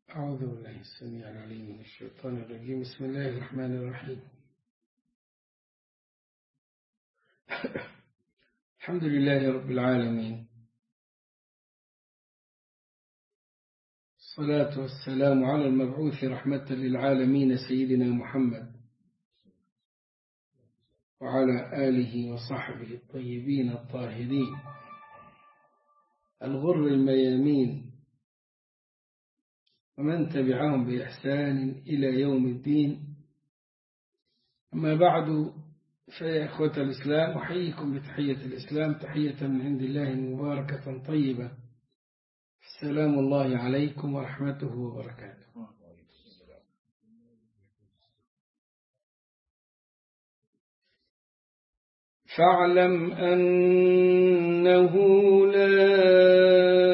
أعوذ بالله السميع العليم من الشيطان الرجيم بسم الله الرحمن الرحيم الحمد لله رب العالمين الصلاة والسلام على المبعوث رحمة للعالمين سيدنا محمد وعلى آله وصحبه الطيبين الطاهرين الغر الميامين ومن تبعهم بإحسان إلى يوم الدين أما بعد فيا إخوة الإسلام أحييكم بتحية الإسلام تحية من عند الله مباركة طيبة السلام الله عليكم ورحمته وبركاته فاعلم أنه لا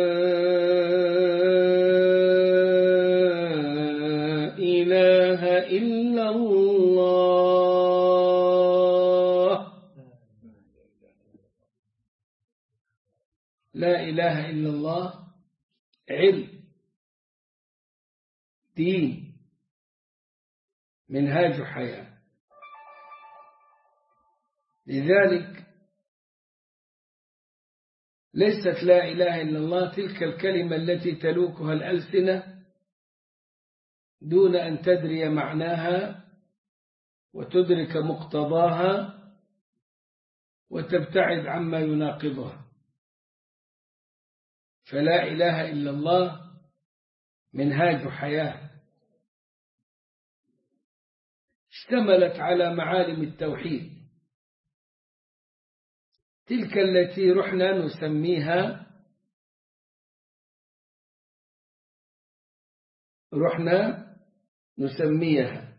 إله إلا الله لا إله إلا الله علم دين منهاج حياة لذلك ليست لا إله إلا الله تلك الكلمة التي تلوكها الألسنة دون أن تدري معناها وتدرك مقتضاها وتبتعد عما يناقضها فلا إله إلا الله منهاج حياة اشتملت على معالم التوحيد تلك التي رحنا نسميها رحنا نسميها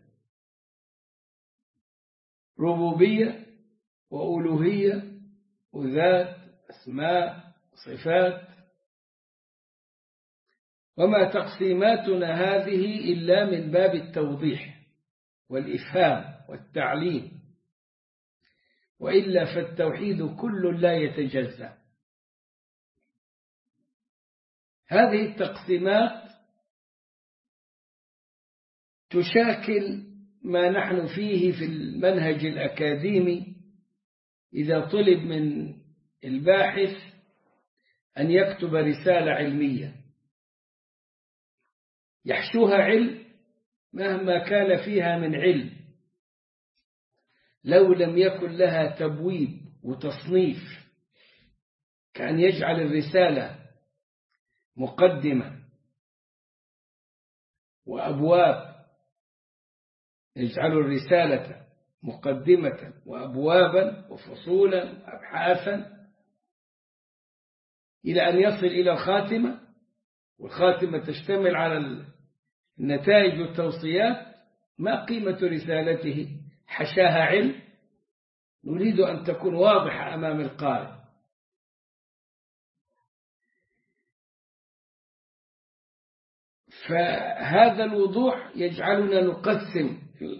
ربوبية وألوهية وذات أسماء صفات وما تقسيماتنا هذه إلا من باب التوضيح والإفهام والتعليم وإلا فالتوحيد كل لا يتجزأ هذه التقسيمات تشاكل ما نحن فيه في المنهج الأكاديمي إذا طلب من الباحث أن يكتب رسالة علمية يحشوها علم مهما كان فيها من علم لو لم يكن لها تبويب وتصنيف كأن يجعل الرسالة مقدمة وأبواب يجعل الرسالة مقدمة وأبوابا وفصولا وأبحاثا إلى أن يصل إلى الخاتمة والخاتمة تشتمل على النتائج والتوصيات ما قيمة رسالته حشاها علم نريد أن تكون واضحة أمام القارئ فهذا الوضوح يجعلنا نقسم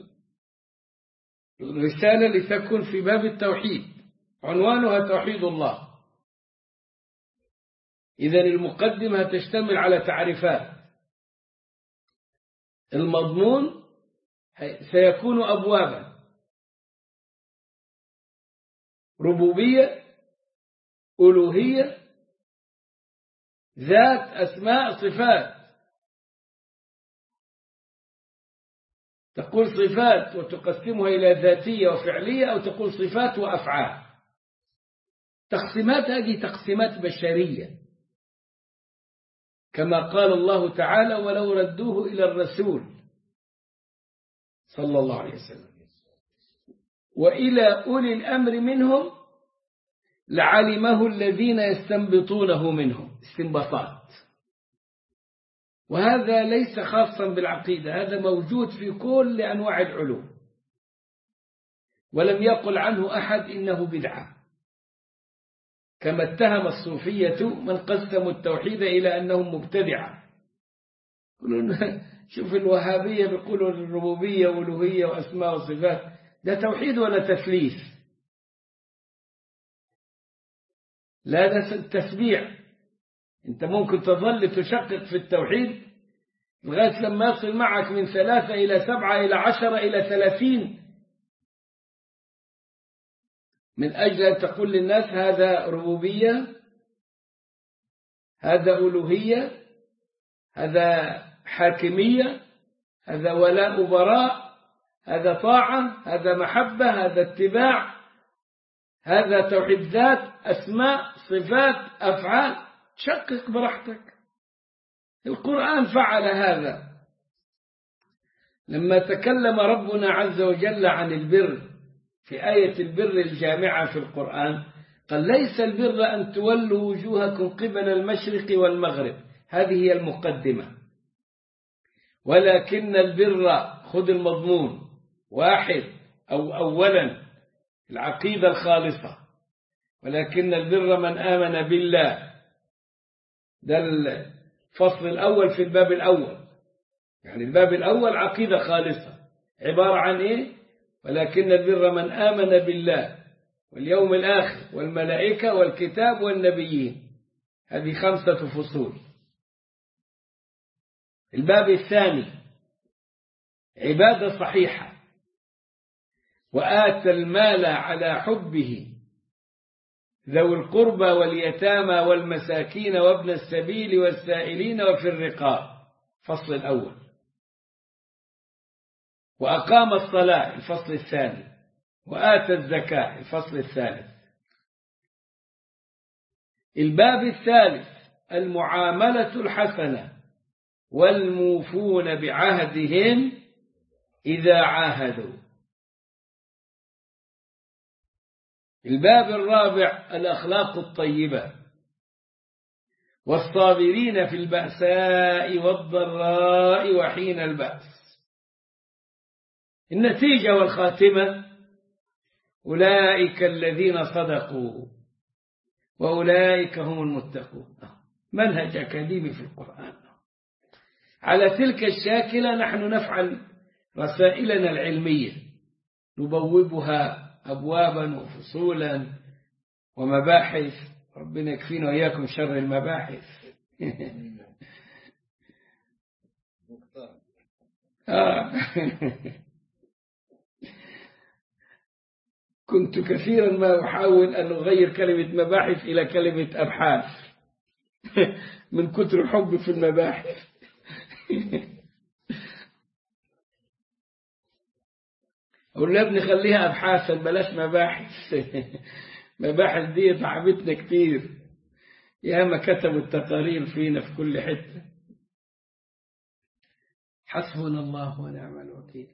الرسالة لتكون في باب التوحيد عنوانها توحيد الله إذا المقدمة تشتمل على تعريفات المضمون سيكون أبوابا ربوبية ألوهية ذات أسماء صفات تقول صفات وتقسمها إلى ذاتية وفعلية أو تقول صفات وأفعال تقسيمات هذه تقسيمات بشرية كما قال الله تعالى ولو ردوه إلى الرسول صلى الله عليه وسلم وإلى أولي الأمر منهم لعلمه الذين يستنبطونه منهم استنباطات وهذا ليس خاصا بالعقيدة هذا موجود في كل أنواع العلوم ولم يقل عنه أحد إنه بدعة كما اتهم الصوفية من قسموا التوحيد إلى أنهم مبتدعة شوف الوهابية بيقولوا الربوبية والوهية وأسماء وصفات ده توحيد ولا تثليث لا ده تسبيع انت ممكن تظل تشقق في التوحيد لغاية لما يصل معك من ثلاثة إلى سبعة إلى عشرة إلى ثلاثين من أجل أن تقول للناس هذا ربوبية هذا ألوهية هذا حاكمية هذا ولاء براء هذا طاعة هذا محبة هذا اتباع هذا توحيد ذات أسماء صفات أفعال شقق براحتك القرآن فعل هذا لما تكلم ربنا عز وجل عن البر في آية البر الجامعة في القرآن قال ليس البر أن تولوا وجوهكم قبل المشرق والمغرب هذه هي المقدمة ولكن البر خذ المضمون واحد أو أولا العقيدة الخالصة ولكن البر من آمن بالله ده الفصل الأول في الباب الأول يعني الباب الأول عقيدة خالصة عبارة عن إيه ولكن البر من آمن بالله واليوم الآخر والملائكة والكتاب والنبيين هذه خمسة فصول الباب الثاني عبادة صحيحة وآتى المال على حبه ذوي القربى واليتامى والمساكين وابن السبيل والسائلين وفي الرقاب فصل الأول وأقام الصلاة الفصل الثاني وآتى الزكاة الفصل الثالث الباب الثالث المعاملة الحسنة والموفون بعهدهم إذا عاهدوا الباب الرابع الأخلاق الطيبة والصابرين في البأساء والضراء وحين البأس النتيجة والخاتمة أولئك الذين صدقوا وأولئك هم المتقون منهج أكاديمي في القرآن على تلك الشاكلة نحن نفعل رسائلنا العلمية نبوبها أبوابا وفصولا ومباحث ربنا يكفينا وإياكم شر المباحث آه. كنت كثيرا ما أحاول أن أغير كلمة مباحث إلى كلمة أبحاث من كتر حبي في المباحث أقول له ابني خليها أبحاثا بلاش مباحث مباحث دي تعبتنا كتير ياما كتبوا التقارير فينا في كل حتة حسبنا الله ونعم الوكيل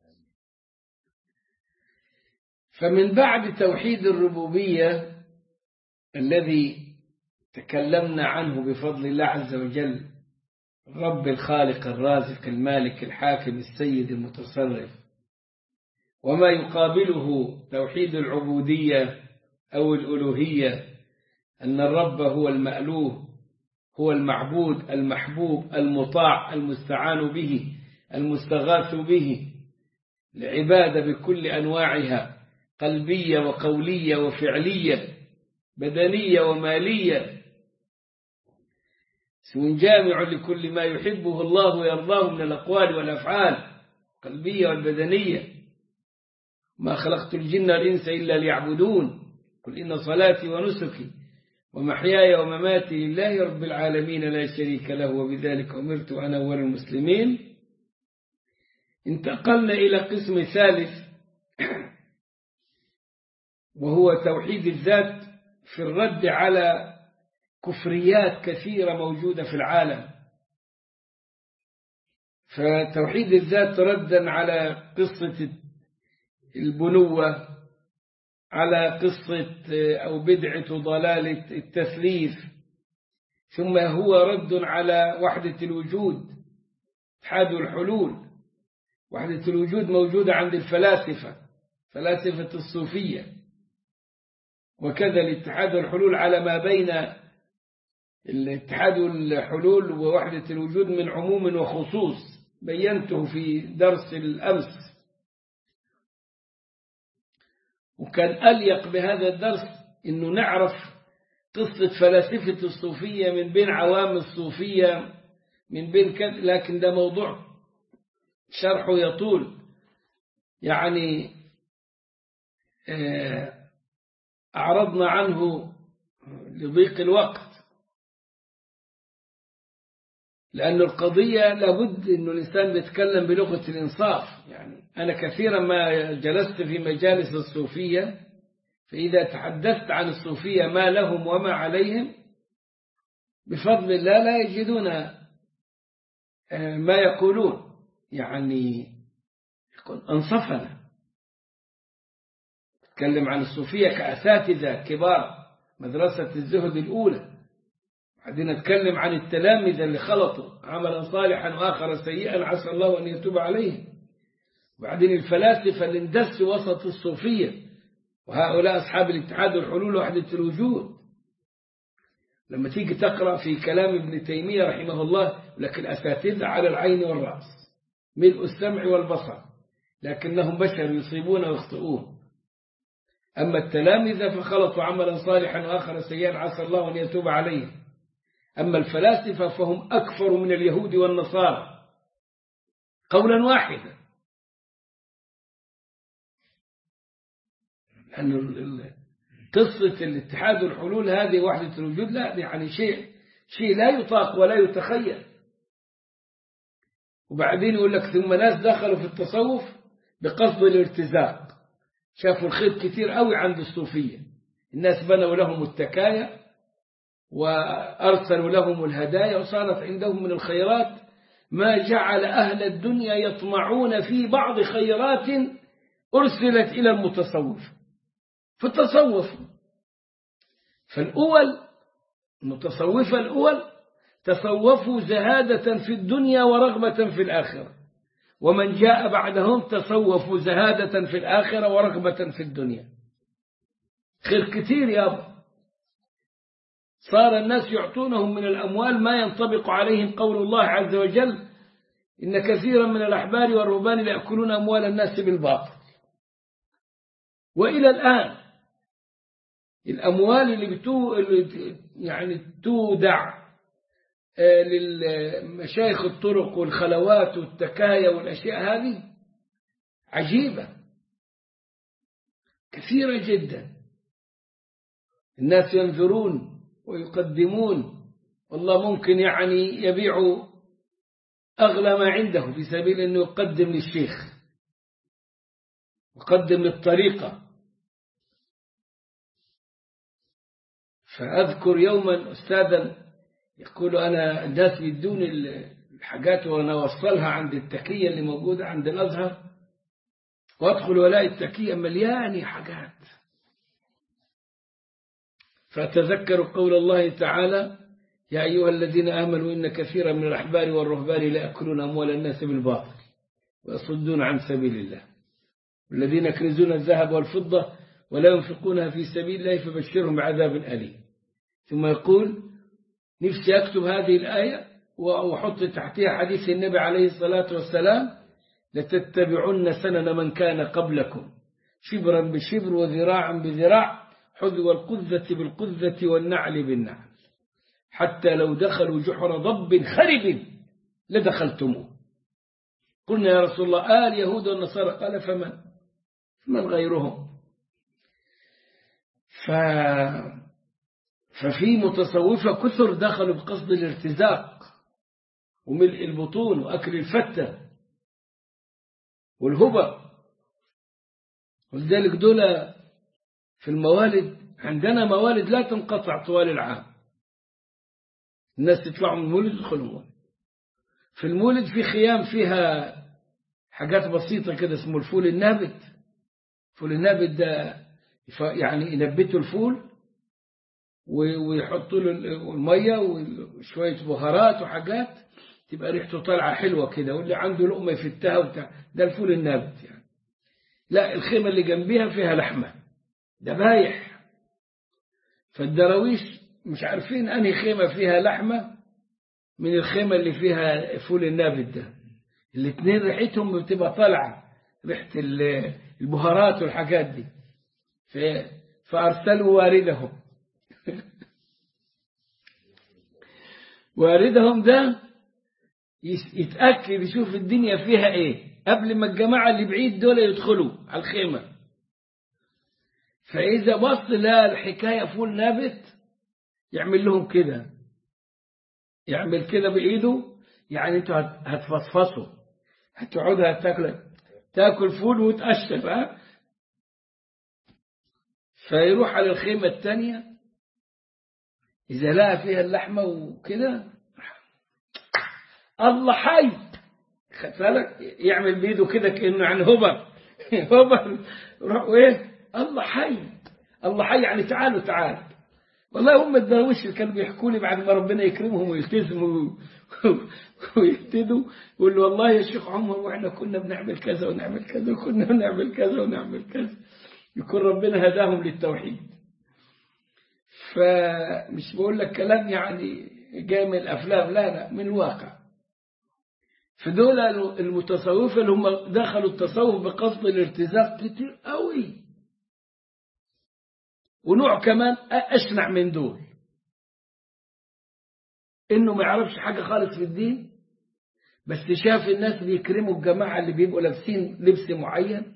فمن بعد توحيد الربوبية الذي تكلمنا عنه بفضل الله عز وجل الرب الخالق الرازق المالك الحاكم السيد المتصرف وما يقابله توحيد العبودية أو الألوهية أن الرب هو المألوه هو المعبود المحبوب المطاع المستعان به المستغاث به العبادة بكل أنواعها قلبية وقولية وفعلية بدنية ومالية اسم جامع لكل ما يحبه الله ويرضاه من الأقوال والأفعال القلبية والبدنية ما خلقت الجن والإنس إلا ليعبدون قل إن صلاتي ونسكي ومحياي ومماتي لله رب العالمين لا شريك له وبذلك أمرت أنا أول المسلمين انتقلنا إلى قسم ثالث وهو توحيد الذات في الرد على كفريات كثيرة موجودة في العالم فتوحيد الذات ردا على قصة البنوة على قصة أو بدعة ضلالة التثليث ثم هو رد على وحدة الوجود اتحاد الحلول وحدة الوجود موجودة عند الفلاسفة فلاسفة الصوفية وكذا الاتحاد الحلول على ما بين الاتحاد الحلول ووحدة الوجود من عموم وخصوص بينته في درس الأمس وكان أليق بهذا الدرس أنه نعرف قصة فلاسفة الصوفية من بين عوام الصوفية من بين كذا لكن ده موضوع شرحه يطول يعني أعرضنا عنه لضيق الوقت لأن القضية لابد أن الإنسان بيتكلم بلغة الإنصاف يعني أنا كثيرا ما جلست في مجالس الصوفية فإذا تحدثت عن الصوفية ما لهم وما عليهم بفضل الله لا يجدون ما يقولون يعني يقول أنصفنا تكلم عن الصوفية كأساتذة كبار مدرسة الزهد الأولى بعدين نتكلم عن التلامذة اللي خلطوا عملا صالحا وآخر سيئا عسى الله أن يتوب عليه وبعدين الفلاسفة اللي اندسوا وسط الصوفية وهؤلاء أصحاب الاتحاد والحلول وحدة الوجود لما تيجي تقرأ في كلام ابن تيمية رحمه الله لك الأساتذة على العين والرأس ملء السمع والبصر لكنهم بشر يصيبون ويخطئون أما التلامذة فخلطوا عملا صالحا وآخر سيئا عسى الله أن يتوب عليه أما الفلاسفة فهم أكفر من اليهود والنصارى قولا واحدا لأن قصة الاتحاد والحلول هذه وحدة الوجود لا يعني شيء شيء لا يطاق ولا يتخيل وبعدين يقول لك ثم ناس دخلوا في التصوف بقصد الارتزاق شافوا الخير كثير قوي عند الصوفية الناس بنوا لهم التكايا وأرسلوا لهم الهدايا وصارت عندهم من الخيرات ما جعل أهل الدنيا يطمعون في بعض خيرات أرسلت إلى المتصوف في التصوف فالأول المتصوفة الأول تصوفوا زهادة في الدنيا ورغبة في الآخرة ومن جاء بعدهم تصوفوا زهادة في الآخرة ورغبة في الدنيا خير كثير يابا صار الناس يعطونهم من الأموال ما ينطبق عليهم قول الله عز وجل إن كثيرا من الأحبار والرهبان يأكلون أموال الناس بالباطل وإلى الآن الأموال اللي, بتو اللي يعني تودع للمشايخ الطرق والخلوات والتكايا والأشياء هذه عجيبة كثيرة جدا الناس ينذرون ويقدمون والله ممكن يعني يبيعوا أغلى ما عنده في سبيل أنه يقدم للشيخ يقدم للطريقة فأذكر يوما أستاذا يقول أنا الناس يدون الحاجات وأنا أوصلها عند التكية اللي موجودة عند الأزهر وأدخل ولاقي التكية مليانة حاجات فأتذكر قول الله تعالى يا أيها الذين آمنوا إن كثيرا من الأحبار والرهبان لا يأكلون أموال الناس بالباطل ويصدون عن سبيل الله والذين يكنزون الذهب والفضة ولا ينفقونها في سبيل الله فبشرهم بعذاب أليم ثم يقول نفسي أكتب هذه الآية وأحط تحتها حديث النبي عليه الصلاة والسلام لتتبعن سنن من كان قبلكم شبرا بشبر وذراعا بذراع حذو القذة بالقذة والنعل بالنعل حتى لو دخلوا جحر ضب خرب لدخلتموه قلنا يا رسول الله آل يهود والنصارى قال فمن من غيرهم ف... ففي متصوفة كثر دخلوا بقصد الارتزاق وملء البطون وأكل الفتة والهبة ولذلك دول في الموالد عندنا موالد لا تنقطع طوال العام الناس يطلعوا من المولد يدخلوا المولد في المولد في خيام فيها حاجات بسيطة كده اسمه الفول النابت الفول النابت ده يعني ينبتوا الفول ويحطوا له المية وشوية بهارات وحاجات تبقى ريحته طالعة حلوة كده واللي عنده لقمة يفتها وبتاع ده الفول النابت يعني لا الخيمة اللي جنبيها فيها لحمة ذبايح فالدراويش مش عارفين أنهي خيمة فيها لحمة من الخيمة اللي فيها فول النابت ده الاثنين ريحتهم بتبقى طالعة ريحة البهارات والحاجات دي فأرسلوا واردهم واردهم ده يتأكد يشوف الدنيا فيها ايه قبل ما الجماعة اللي بعيد دول يدخلوا على الخيمة فإذا بص لا الحكاية فول نابت يعمل لهم كده يعمل كده بإيده يعني انتوا هتفصفصوا هتقعدوا هتاكل تاكل فول وتقشر ها فيروح على الخيمة الثانية إذا لقى فيها اللحمة وكده الله حي خدت بالك يعمل بيده كده كأنه يعني هبر هبر روح ايه الله حي الله حي يعني تعالوا تعال والله هم الدراويش اللي كانوا بيحكوا لي بعد ما ربنا يكرمهم ويلتزموا ويهتدوا يقول والله يا شيخ عمر واحنا كنا بنعمل كذا ونعمل كذا وكنا بنعمل كذا ونعمل كذا يكون ربنا هداهم للتوحيد فمش بقول لك كلام يعني جاي من الافلام لا لا من الواقع فدول المتصوفة اللي هم دخلوا التصوف بقصد الارتزاق كتير قوي ونوع كمان أشنع من دول إنه ما يعرفش حاجة خالص في الدين بس شاف الناس بيكرموا الجماعة اللي بيبقوا لابسين لبس معين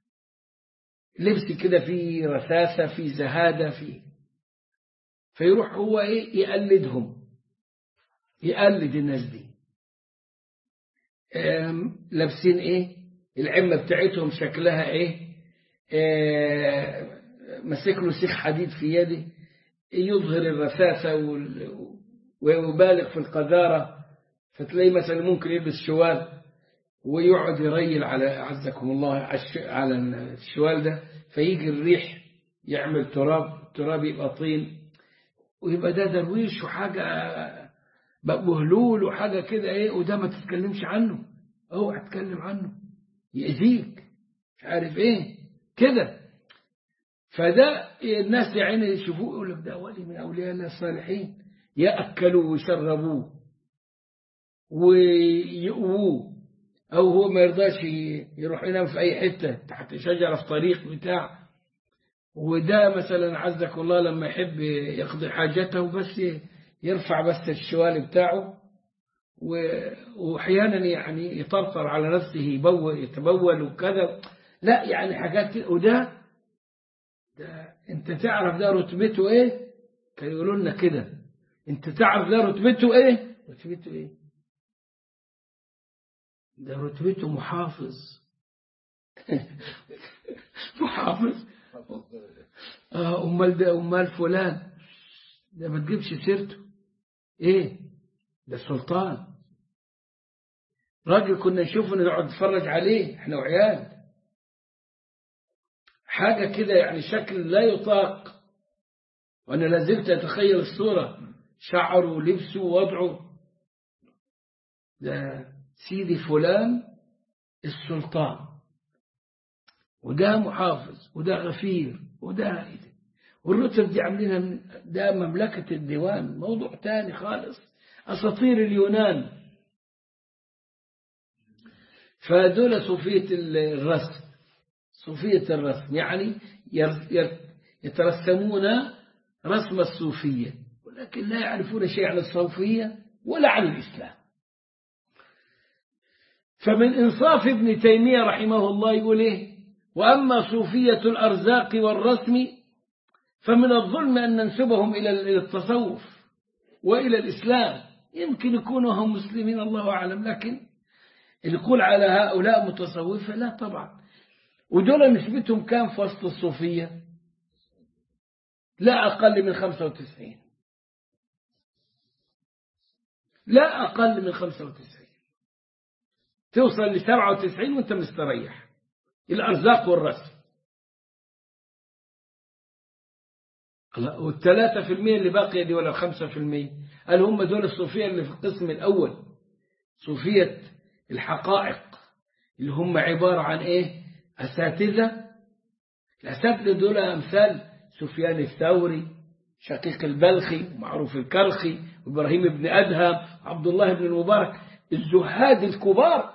لبس كده فيه رثاثة فيه زهادة فيه فيروح هو إيه يقلدهم يقلد الناس دي لابسين ايه العمة بتاعتهم شكلها ايه مسك له سيخ حديد في يده يظهر الرثاثة ويبالغ في القذارة فتلاقيه مثلا ممكن يلبس شوال ويقعد يريل على عزكم الله على الشوال ده فيجي الريح يعمل تراب التراب يبقى طين ويبقى ده درويش وحاجة بهلول وحاجة كده ايه وده ما تتكلمش عنه اوعى تتكلم عنه يأذيك مش عارف ايه كده فده الناس يا عيني يشوفوه يقول لك ده ولي من اولياء الله الصالحين ياكلوا ويشربوه ويؤووه او هو ما يرضاش يروح ينام في اي حته تحت شجره في طريق بتاع وده مثلا عزك الله لما يحب يقضي حاجته بس يرفع بس الشوال بتاعه واحيانا يعني يطرطر على نفسه يبول يتبول وكذا لا يعني حاجات وده ده انت تعرف ده رتبته ايه كانوا يقولوا لنا كده انت تعرف ده رتبته ايه رتبته ايه ده رتبته محافظ محافظ اه امال ده امال فلان ده ما تجيبش سيرته ايه ده السلطان راجل كنا نشوفه نقعد نتفرج عليه احنا وعيال حاجة كده يعني شكل لا يطاق وأنا لازلت أتخيل الصورة شعره ولبسه ووضعه ده سيدي فلان السلطان وده محافظ وده غفير وده والرتب دي عاملينها ده مملكة الديوان موضوع تاني خالص أساطير اليونان فدول صوفية الرسم صوفية الرسم يعني يترسمون رسم الصوفية ولكن لا يعرفون شيء عن الصوفية ولا عن الإسلام فمن إنصاف ابن تيمية رحمه الله يقول إيه وأما صوفية الأرزاق والرسم فمن الظلم أن ننسبهم إلى التصوف وإلى الإسلام يمكن يكونوا هم مسلمين الله أعلم لكن نقول على هؤلاء متصوفة لا طبعا ودول نسبتهم كام في وسط الصوفية لا أقل من 95 لا أقل من 95 توصل ل 97 وانت مستريح الأرزاق والرسم والثلاثة في المية اللي باقية دي ولا خمسة في المية قال هم دول الصوفية اللي في القسم الأول صوفية الحقائق اللي هم عبارة عن إيه أساتذة الأساتذة دول أمثال سفيان الثوري شقيق البلخي معروف الكرخي وإبراهيم بن أدهم عبد الله بن المبارك الزهاد الكبار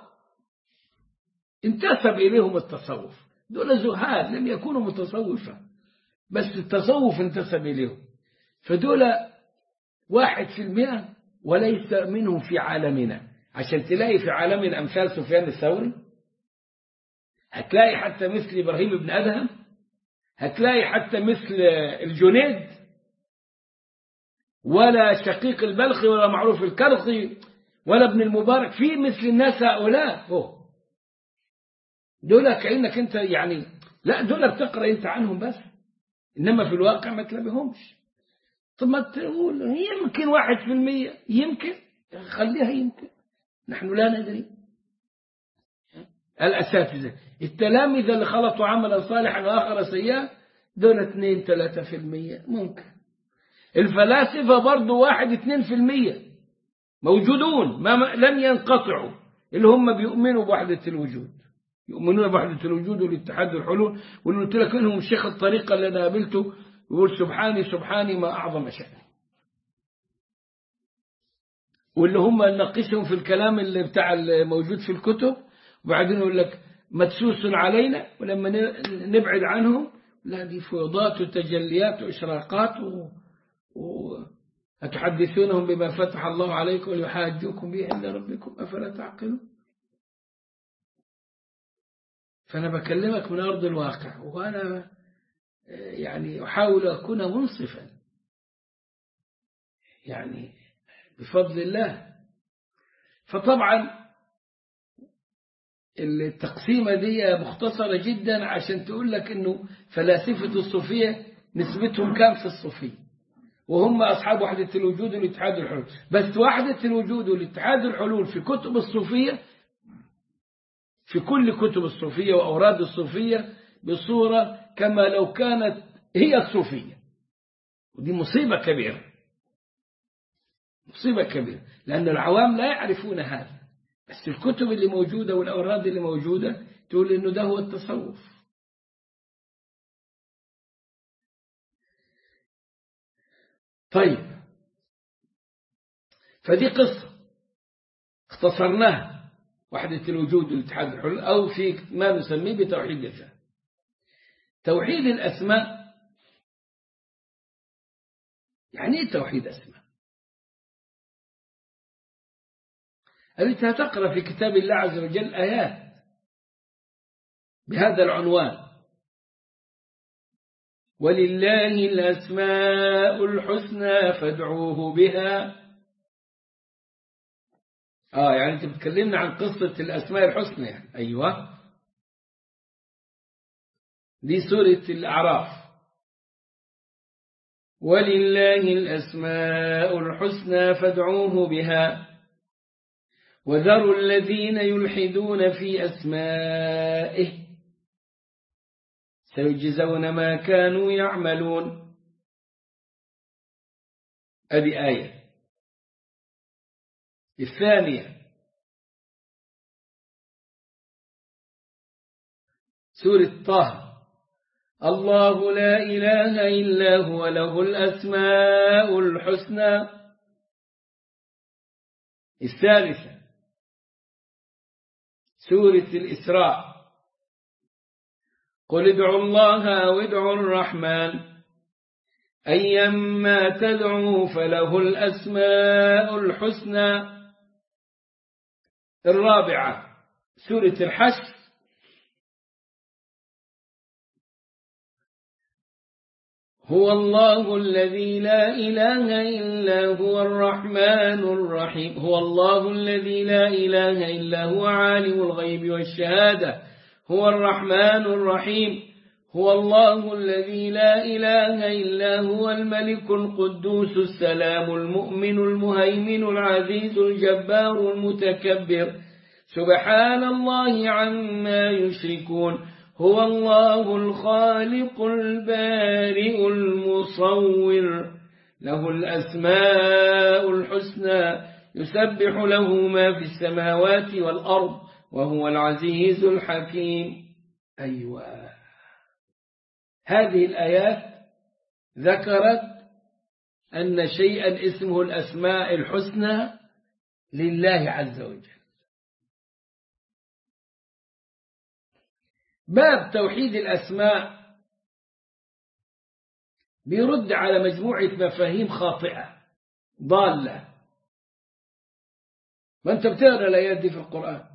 انتسب إليهم التصوف دول زهاد لم يكونوا متصوفا بس التصوف انتسب إليهم فدول واحد في المئة وليس منهم في عالمنا عشان تلاقي في عالمنا أمثال سفيان الثوري هتلاقي حتى مثل إبراهيم بن أدهم هتلاقي حتى مثل الجنيد ولا شقيق البلخي ولا معروف الكرخي ولا ابن المبارك في مثل الناس هؤلاء هو دول كأنك انت يعني لا دول بتقرأ انت عنهم بس انما في الواقع ما تلاقيهمش طب ما تقول يمكن واحد في المية يمكن خليها يمكن نحن لا ندري الأساتذة التلامذة اللي خلطوا عملا صالحا وآخر سيئا دول 2 3 في المية ممكن الفلاسفة برضو واحد اتنين في المية موجودون ما لم ينقطعوا اللي هم بيؤمنوا بوحدة الوجود يؤمنون بوحدة الوجود والاتحاد والحلول واللي قلت لك انهم الشيخ الطريقة اللي انا قابلته يقول سبحاني سبحاني ما اعظم شأني واللي هم نقشهم في الكلام اللي بتاع الموجود في الكتب وبعدين يقول لك مدسوس علينا ولما نبعد عنهم لا دي فيضات وتجليات وإشراقات و... و... أتحدثونهم بما فتح الله عليكم ويحاجوكم به عند ربكم أفلا تعقلون فأنا بكلمك من أرض الواقع وأنا يعني أحاول أكون منصفا يعني بفضل الله فطبعا التقسيمة دي مختصرة جدا عشان تقول لك انه فلاسفة الصوفية نسبتهم كام في الصوفية وهم أصحاب وحدة الوجود والاتحاد الحلول بس وحدة الوجود والاتحاد الحلول في كتب الصوفية في كل كتب الصوفية وأوراد الصوفية بصورة كما لو كانت هي الصوفية ودي مصيبة كبيرة مصيبة كبيرة لأن العوام لا يعرفون هذا بس الكتب اللي موجودة والأوراد اللي موجودة تقول إنه ده هو التصوف طيب فدي قصة اختصرناها وحدة الوجود والاتحاد الحلول أو في ما نسميه بتوحيد الله توحيد الأسماء يعني ايه توحيد أسماء أنت هتقرأ في كتاب الله عز وجل آيات بهذا العنوان ولله الأسماء الحسنى فادعوه بها آه يعني أنت بتكلمنا عن قصة الأسماء الحسنى يعني. أيوة دي سورة الأعراف ولله الأسماء الحسنى فادعوه بها وذروا الذين يلحدون في أسمائه سيجزون ما كانوا يعملون هذه آية الثانية سورة طه الله لا إله إلا هو له الأسماء الحسنى الثالثة سورة الإسراء قل ادعوا الله أو ادعوا الرحمن أيما تدعوا فله الأسماء الحسنى الرابعة سورة الحشر هو الله الذي لا إله إلا هو الرحمن الرحيم هو الله الذي لا إله إلا هو عالم الغيب والشهادة هو الرحمن الرحيم هو الله الذي لا إله إلا هو الملك القدوس السلام المؤمن المهيمن العزيز الجبار المتكبر سبحان الله عما يشركون هو الله الخالق البارئ المصور له الأسماء الحسنى يسبح له ما في السماوات والأرض وهو العزيز الحكيم أيوة هذه الآيات ذكرت أن شيئا اسمه الأسماء الحسنى لله عز وجل باب توحيد الأسماء بيرد على مجموعة مفاهيم خاطئة ضالة ما أنت بتقرأ الآيات دي في القرآن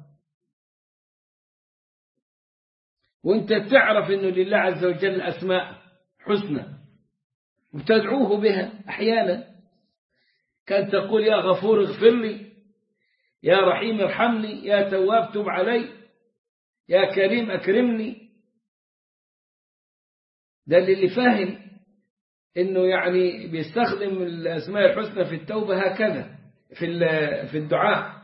وأنت تعرف أنه لله عز وجل أسماء حسنى وتدعوه بها أحيانا كان تقول يا غفور اغفر لي يا رحيم ارحمني يا تواب تب علي يا كريم أكرمني ده اللي فاهم انه يعني بيستخدم الاسماء الحسنى في التوبه هكذا في في الدعاء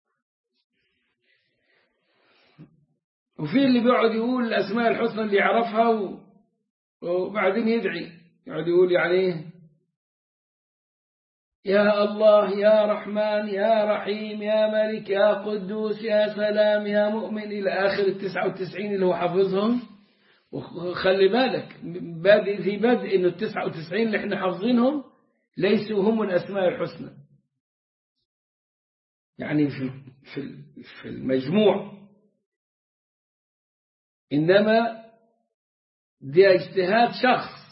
وفي اللي بيقعد يقول الاسماء الحسنى اللي يعرفها وبعدين يدعي يقعد يقول يعني يا الله يا رحمن يا رحيم يا ملك يا قدوس يا سلام يا مؤمن إلى آخر التسعة وتسعين اللي هو حافظهم وخلي بالك بادئ في بدء انه التسعة وتسعين اللي احنا حافظينهم ليسوا هم الأسماء الحسنى يعني في في في المجموع إنما دي اجتهاد شخص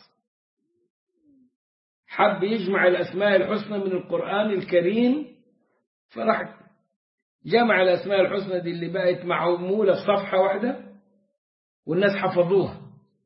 حب يجمع الأسماء الحسنى من القرآن الكريم فراح جمع الأسماء الحسنى دي اللي بقت معمولة في صفحة واحدة والناس حفظوها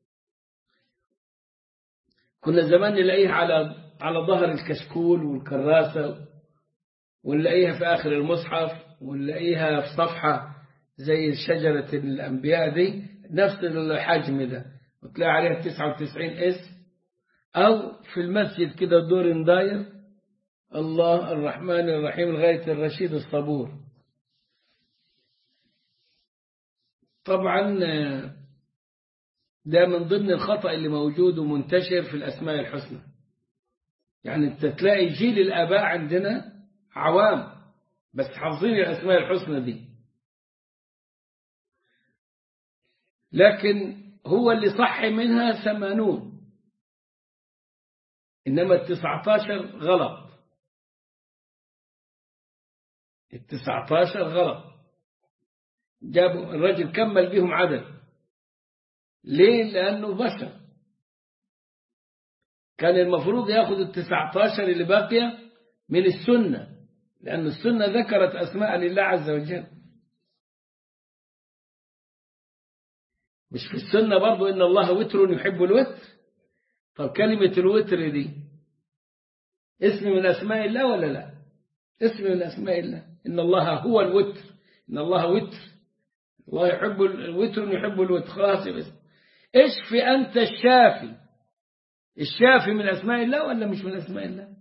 كنا زمان نلاقيها على على ظهر الكشكول والكراسة ونلاقيها في آخر المصحف ونلاقيها في صفحة زي شجرة الأنبياء دي نفس الحجم ده وتلاقي عليها 99 اسم أو في المسجد كده دور داير الله الرحمن الرحيم لغاية الرشيد الصبور طبعا ده من ضمن الخطأ اللي موجود ومنتشر في الأسماء الحسنى يعني انت تلاقي جيل الآباء عندنا عوام بس حافظين الأسماء الحسنى دي لكن هو اللي صح منها ثمانون إنما التسعتاشر غلط التسعتاشر غلط جابوا الرجل كمل بهم عدد ليه لأنه بشر كان المفروض ياخذ التسعتاشر اللي باقية من السنة لأن السنة ذكرت أسماء لله عز وجل مش في السنة برضو إن الله وتر يحب الوتر طب كلمة الوتر دي اسم من أسماء الله ولا لا اسم من أسماء الله إن الله هو الوتر إن الله وتر الله يحب الوتر يحب الوتر خلاص بس اشفي أنت الشافي الشافي من أسماء الله ولا مش من أسماء الله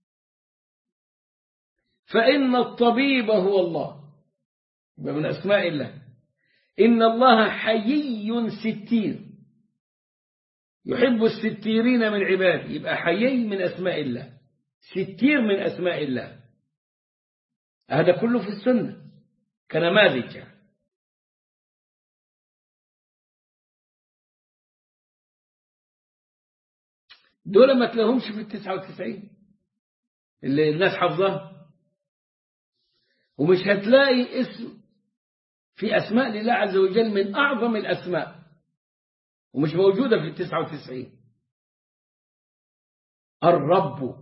فإن الطبيب هو الله من أسماء الله إن الله حيي ستير يحب الستيرين من عباده يبقى حيي من أسماء الله ستير من أسماء الله هذا كله في السنة كنماذج يعني. دول ما تلاقيهمش في التسعة وتسعين اللي الناس حافظاها ومش هتلاقي اسم في أسماء لله عز وجل من أعظم الأسماء ومش موجودة في التسعة وتسعين الرب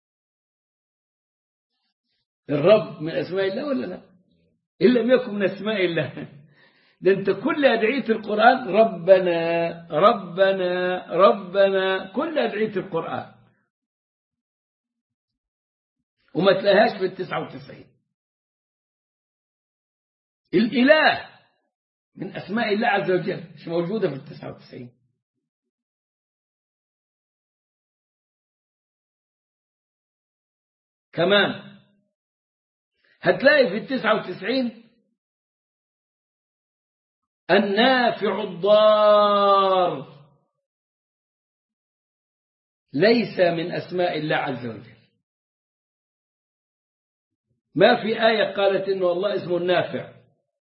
الرب من أسماء الله ولا لا إن لم يكن من أسماء الله ده أنت كل أدعية القرآن ربنا ربنا ربنا كل أدعية القرآن وما تلاقيهاش في التسعة وتسعين الإله من أسماء الله عز وجل مش موجودة في التسعة وتسعين كمان هتلاقي في التسعة وتسعين النافع الضار ليس من أسماء الله عز وجل ما في آية قالت إنه الله اسمه النافع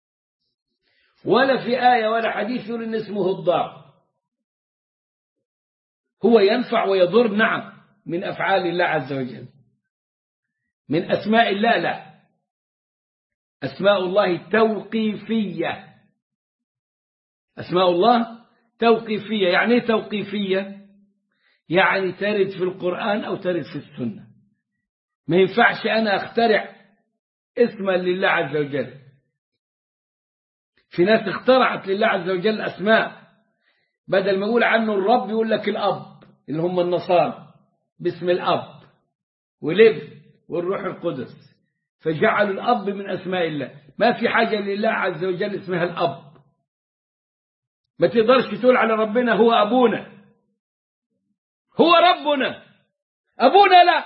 ولا في آية ولا حديث يقول إن اسمه الضار هو ينفع ويضر نعم من أفعال الله عز وجل من أسماء الله لا أسماء الله توقيفية أسماء الله توقيفية يعني ايه توقيفية يعني ترد في القرآن أو ترد في السنة ما ينفعش أنا أخترع اسما لله عز وجل في ناس اخترعت لله عز وجل أسماء بدل ما يقول عنه الرب يقول لك الأب اللي هم النصارى باسم الأب والابن والروح القدس فجعلوا الأب من أسماء الله ما في حاجة لله عز وجل اسمها الأب ما تقدرش تقول على ربنا هو أبونا هو ربنا أبونا لا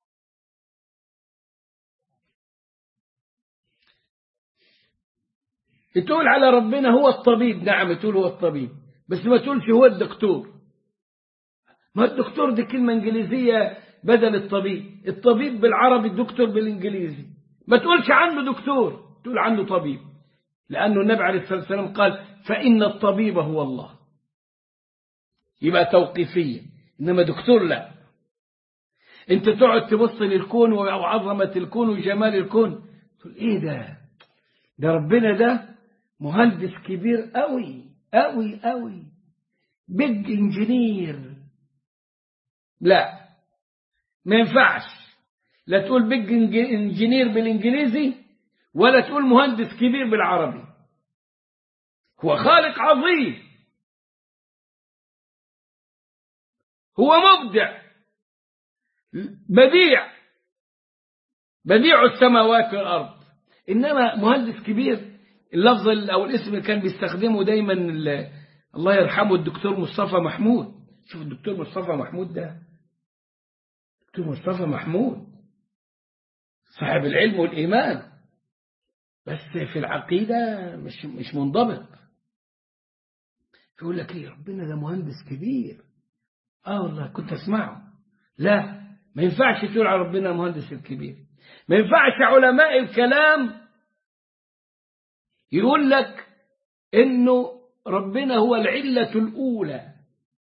تقول على ربنا هو الطبيب نعم تقول هو الطبيب بس ما تقولش هو الدكتور ما الدكتور دي كلمة إنجليزية بدل الطبيب الطبيب بالعربي الدكتور بالإنجليزي ما تقولش عنه دكتور تقول عنه طبيب لأنه النبي عليه الصلاة والسلام قال فإن الطبيب هو الله يبقى توقيفية إنما دكتور لا أنت تقعد تبص للكون وعظمة الكون وجمال الكون تقول إيه ده ده ربنا ده مهندس كبير قوي قوي قوي بيج انجينير لا ما ينفعش لا تقول بيج انجينير بالانجليزي ولا تقول مهندس كبير بالعربي هو خالق عظيم هو مبدع بديع بديع السماوات والأرض إنما مهندس كبير اللفظ أو الاسم اللي كان بيستخدمه دايما الله يرحمه الدكتور مصطفى محمود شوف الدكتور مصطفى محمود ده دكتور مصطفى محمود صاحب العلم والإيمان بس في العقيدة مش مش منضبط يقول لك ايه ربنا ده مهندس كبير اه والله كنت اسمعه لا ما ينفعش تقول على ربنا المهندس الكبير ما ينفعش علماء الكلام يقول لك انه ربنا هو العلة الأولى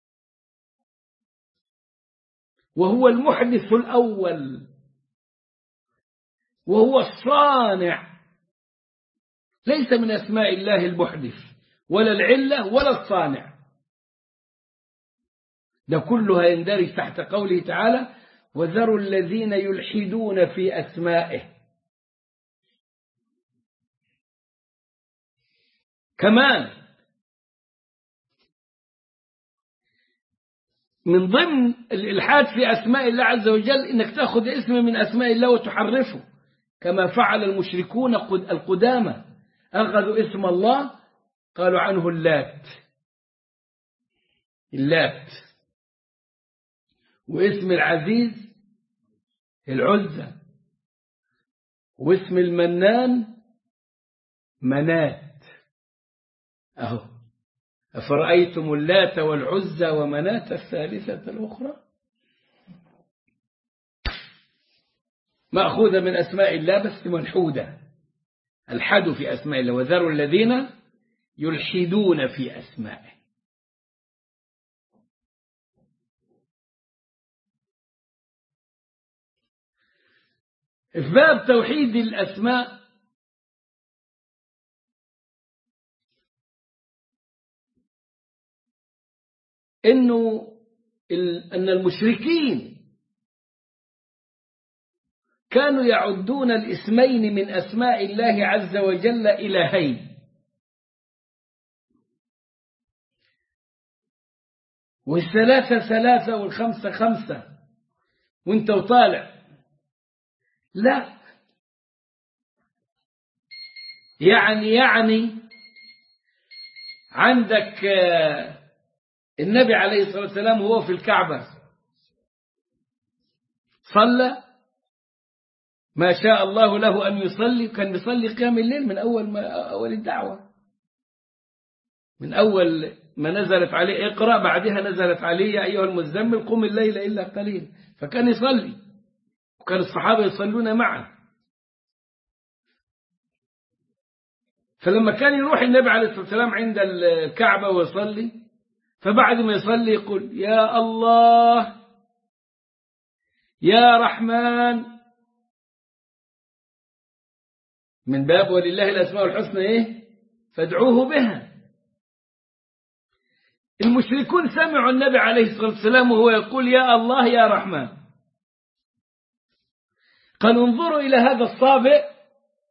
وهو المحدث الأول وهو الصانع ليس من أسماء الله المحدث ولا العلة ولا الصانع ده كلها يندرج تحت قوله تعالى وذروا الذين يلحدون في أسمائه كمان من ضمن الإلحاد في أسماء الله عز وجل إنك تأخذ اسم من أسماء الله وتحرفه كما فعل المشركون القدامى أخذوا اسم الله قالوا عنه اللات اللات واسم العزيز العزة واسم المنان منات أهو أفرأيتم اللات والعزى ومناة الثالثة الأخرى مأخوذة من أسماء الله بس منحودة الحدوا في أسماء الله وذروا الذين يلحدون في أسمائه في باب توحيد الأسماء إنه أن المشركين كانوا يعدون الاسمين من أسماء الله عز وجل إلهين والثلاثة ثلاثة والخمسة خمسة وانت وطالع لا يعني يعني عندك النبي عليه الصلاة والسلام وهو في الكعبة صلى ما شاء الله له أن يصلي كان يصلي قيام الليل من أول ما أول الدعوة من أول ما نزلت عليه اقرأ بعدها نزلت عليه يا أيها المزمل قم الليل إلا قليل فكان يصلي وكان الصحابة يصلون معه فلما كان يروح النبي عليه الصلاة والسلام عند الكعبة ويصلي فبعد ما يصلي يقول يا الله يا رحمن من باب ولله الأسماء الحسنى إيه فادعوه بها المشركون سمعوا النبي عليه الصلاة والسلام وهو يقول يا الله يا رحمن قالوا انظروا إلى هذا الصابئ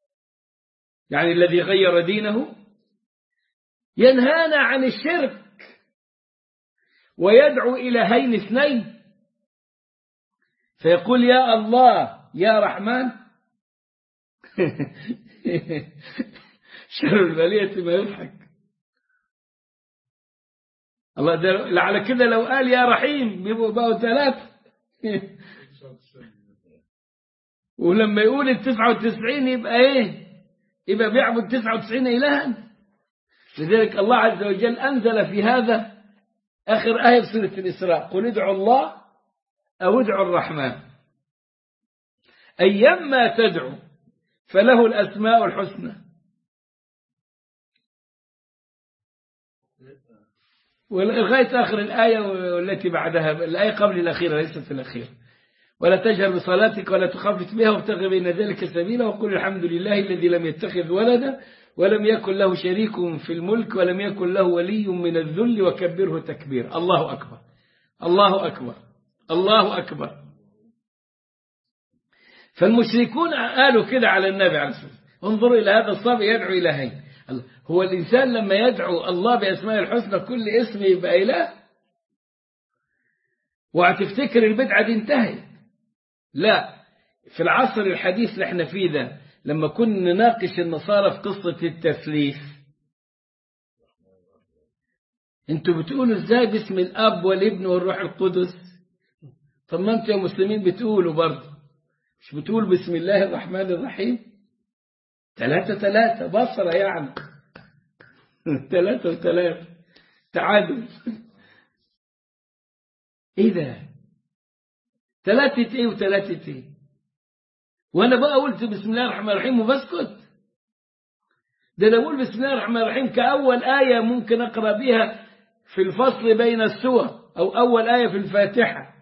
يعني الذي غير دينه ينهانا عن الشرك ويدعو إلهين اثنين فيقول يا الله يا رحمن شر البلية ما يضحك الله ده على كده لو قال يا رحيم بيبقوا بقوا ثلاثة ولما يقول التسعة وتسعين يبقى ايه يبقى بيعبد تسعة وتسعين إلها لذلك الله عز وجل أنزل في هذا آخر آية في سورة الإسراء قل ادعوا الله أو ادعوا الرحمن أيما تدعو فله الأسماء الحسنى ولغاية آخر الآية والتي بعدها الآية قبل الأخيرة ليست الأخيرة ولا تجهر بصلاتك ولا تخفت بها وابتغ بين ذلك سبيلا وقل الحمد لله الذي لم يتخذ ولدا ولم يكن له شريك في الملك ولم يكن له ولي من الذل وكبره تكبير الله أكبر الله أكبر الله أكبر فالمشركون قالوا كده على النبي عليه الصلاة والسلام انظروا إلى هذا الصبي يدعو إلهين هو الإنسان لما يدعو الله بأسماء الحسنى كل اسم يبقى إله وهتفتكر البدعة دي انتهت لا في العصر الحديث اللي احنا فيه ده لما كنا نناقش النصارى في قصة التثليث انتوا بتقولوا ازاي باسم الاب والابن والروح القدس طب ما انتوا يا مسلمين بتقولوا برضه مش بتقول بسم الله الرحمن الرحيم ثلاثة ثلاثة بصرة يعني ثلاثة وثلاثة تعادل ايه ده ثلاثة ايه وثلاثة ايه وانا بقى قلت بسم الله الرحمن الرحيم وبسكت ده انا بقول بسم الله الرحمن الرحيم كأول آية ممكن أقرأ بها في الفصل بين السور أو أول آية في الفاتحة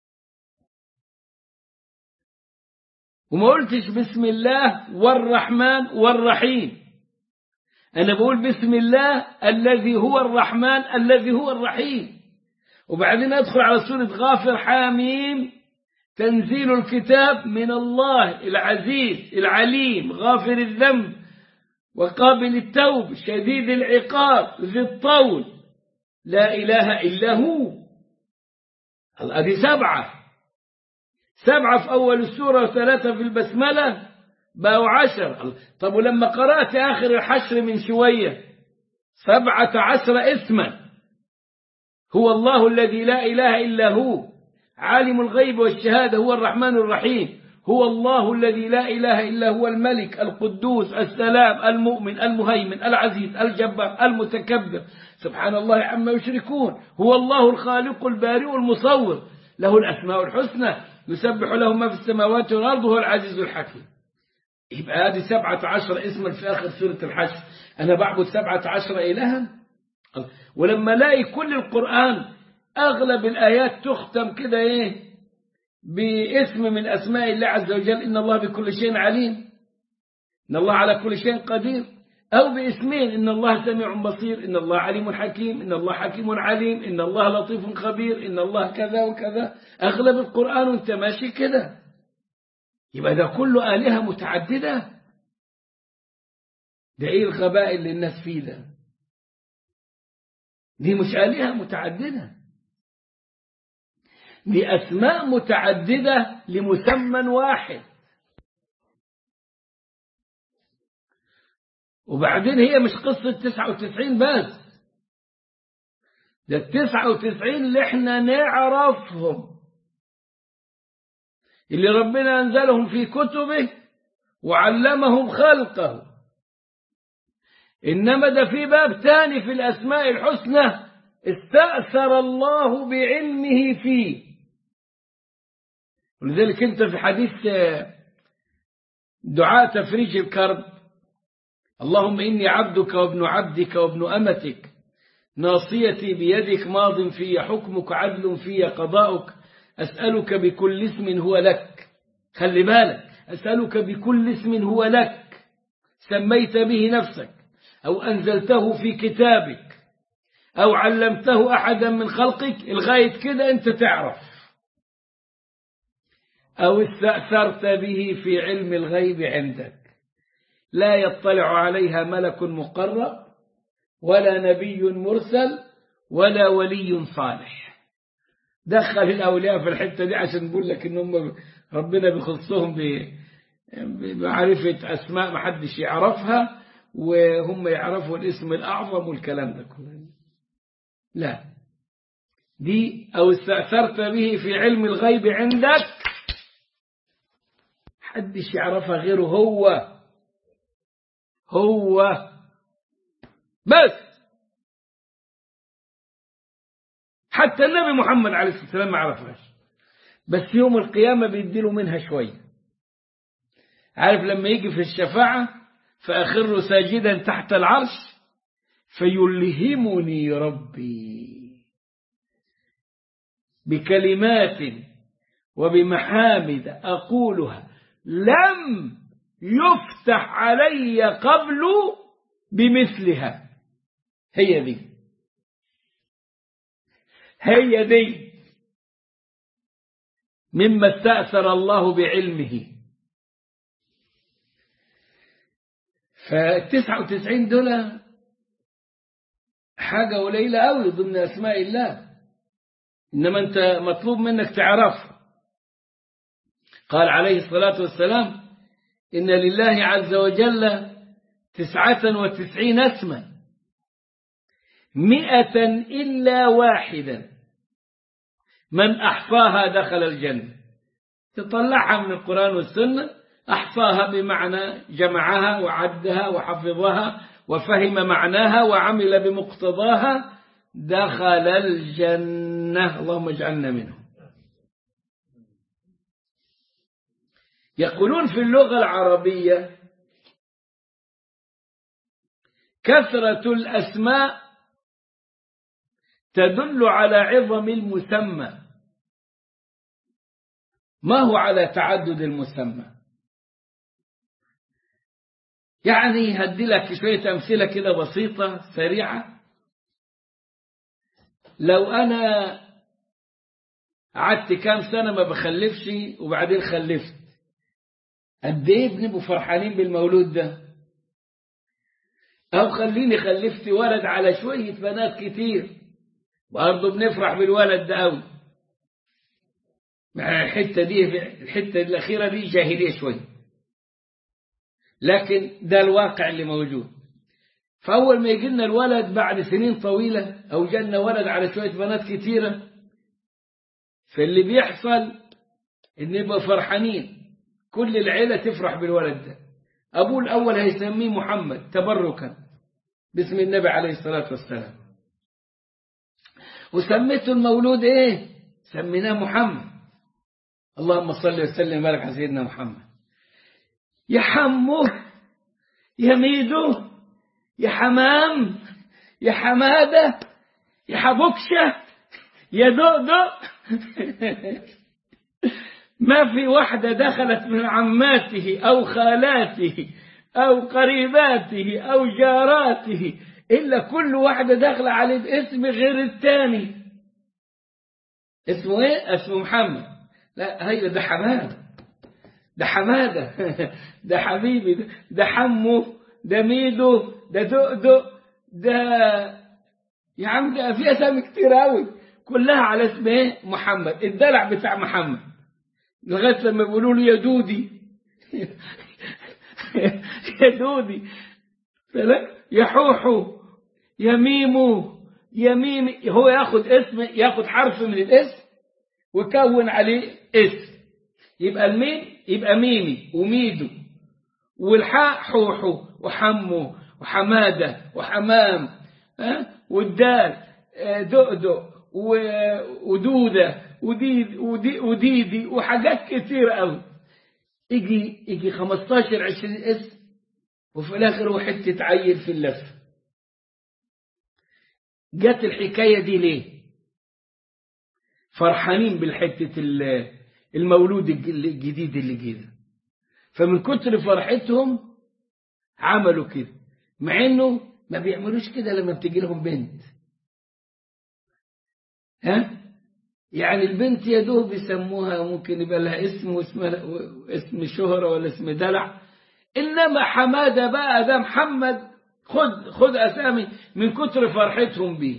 وما قلتش بسم الله والرحمن والرحيم أنا بقول بسم الله الذي هو الرحمن الذي هو الرحيم وبعدين أدخل على سورة غافر حاميم تنزيل الكتاب من الله العزيز العليم غافر الذنب وقابل التوب شديد العقاب ذي الطول لا إله إلا هو هذه سبعة سبعة في أول السورة وثلاثة في البسملة بقوا عشر طب ولما قرأت آخر الحشر من شوية سبعة عشر اسما هو الله الذي لا إله إلا هو عالم الغيب والشهادة هو الرحمن الرحيم هو الله الذي لا إله إلا هو الملك القدوس السلام المؤمن المهيمن العزيز الجبار المتكبر سبحان الله عما يشركون هو الله الخالق البارئ المصور له الأسماء الحسنى يسبح له ما في السماوات والأرض هو العزيز الحكيم يبقى هذه سبعة عشر اسما في آخر سورة الحشر أنا بعبد سبعة عشر إلها ولما الاقي كل القرآن أغلب الآيات تختم كده إيه باسم من أسماء الله عز وجل إن الله بكل شيء عليم إن الله على كل شيء قدير أو باسمين إن الله سميع بصير إن الله عليم حكيم إن الله حكيم عليم إن الله لطيف خبير إن الله كذا وكذا أغلب القرآن وانت ماشي كده يبقى ده كله آلهة متعددة ده إيه الغباء اللي الناس فيه ده دي مش آلهة متعددة دي أسماء متعددة لمسمى واحد وبعدين هي مش قصة تسعة وتسعين بس ده التسعة وتسعين اللي احنا نعرفهم اللي ربنا أنزلهم في كتبه وعلمهم خلقه إنما ده في باب تاني في الأسماء الحسنى استأثر الله بعلمه فيه ولذلك أنت في حديث دعاء تفريج الكرب اللهم إني عبدك وابن عبدك وابن أمتك ناصيتي بيدك ماض في حكمك عدل في قضاؤك أسألك بكل اسم هو لك خلي بالك أسألك بكل اسم هو لك سميت به نفسك أو أنزلته في كتابك أو علمته أحدا من خلقك لغاية كده أنت تعرف أو استأثرت به في علم الغيب عندك لا يطلع عليها ملك مقرب ولا نبي مرسل ولا ولي صالح دخل الأولياء في الحتة دي عشان نقول لك إن هم ربنا بيخصهم بمعرفة أسماء محدش يعرفها وهم يعرفوا الاسم الأعظم والكلام ده كله لا دي أو استأثرت به في علم الغيب عندك حدش يعرفها غيره هو هو بس حتى النبي محمد عليه الصلاة والسلام ما عرفهاش بس يوم القيامة بيديله منها شوية عارف لما يجي في الشفاعة فأخر ساجدا تحت العرش فيلهمني ربي بكلمات وبمحامد أقولها لم يفتح علي قبل بمثلها هي دي هي دي مما استأثر الله بعلمه فالتسعة وتسعين دول حاجة قليلة أوي ضمن أسماء الله إنما أنت مطلوب منك تعرفها قال عليه الصلاة والسلام إن لله عز وجل تسعة وتسعين اسما مئة إلا واحدا من أحصاها دخل الجنة تطلعها من القرآن والسنة أحصاها بمعنى جمعها وعدها وحفظها وفهم معناها وعمل بمقتضاها دخل الجنة اللهم اجعلنا منهم يقولون في اللغة العربية كثرة الأسماء تدل على عظم المسمى ما هو على تعدد المسمى يعني هدي لك شوية أمثلة كده بسيطة سريعة لو أنا قعدت كام سنة ما بخلفش وبعدين خلفت قد ايه بنبقوا فرحانين بالمولود ده أو خليني خلفت ولد على شوية بنات كتير برضه بنفرح بالولد ده قوي مع الحتة دي الحتة الأخيرة دي جاهلية شوية لكن ده الواقع اللي موجود فأول ما يجي لنا الولد بعد سنين طويلة أو جالنا ولد على شوية بنات كتيرة فاللي بيحصل إن نبقى فرحانين كل العيلة تفرح بالولد ده أبوه الأول هيسميه محمد تبركا باسم النبي عليه الصلاة والسلام وسميته المولود إيه سميناه محمد اللهم صل وسلم وبارك على سيدنا محمد يا حمو يا ميدو يا حمام يا حمادة يا حبكشة يا دؤدؤ ما في واحدة دخلت من عماته أو خالاته أو قريباته أو جاراته إلا كل واحدة داخلة عليه باسم غير الثاني اسمه ايه؟ اسمه محمد لا هي ده حماد ده حمادة ده حبيبي ده, ده حمو ده ميدو ده دؤدؤ ده يا عم ده في اسامي كتير قوي كلها على اسم ايه محمد الدلع بتاع محمد لغايه لما بيقولوا له يا دودي يا دودي يا حوحو يا ميمو يا ميمي هو ياخد اسم ياخد حرف من الاسم ويكون عليه اسم يبقى الميم يبقى ميمي وميدو والحاء حوحو وحمو وحمادة وحمام ها والدال دؤدؤ ودودة وديد ودي وديدي وحاجات كتير قوي يجي يجي 15 20 اسم وفي الاخر هو حته عيل في اللف جت الحكايه دي ليه فرحانين بالحته المولود الجديد اللي جه فمن كتر فرحتهم عملوا كده مع انه ما بيعملوش كده لما بتجي لهم بنت ها يعني البنت يا دوب يسموها ممكن يبقى لها اسم واسم اسم شهرة ولا اسم دلع إنما حمادة بقى ده محمد خد خد أسامي من كتر فرحتهم بيه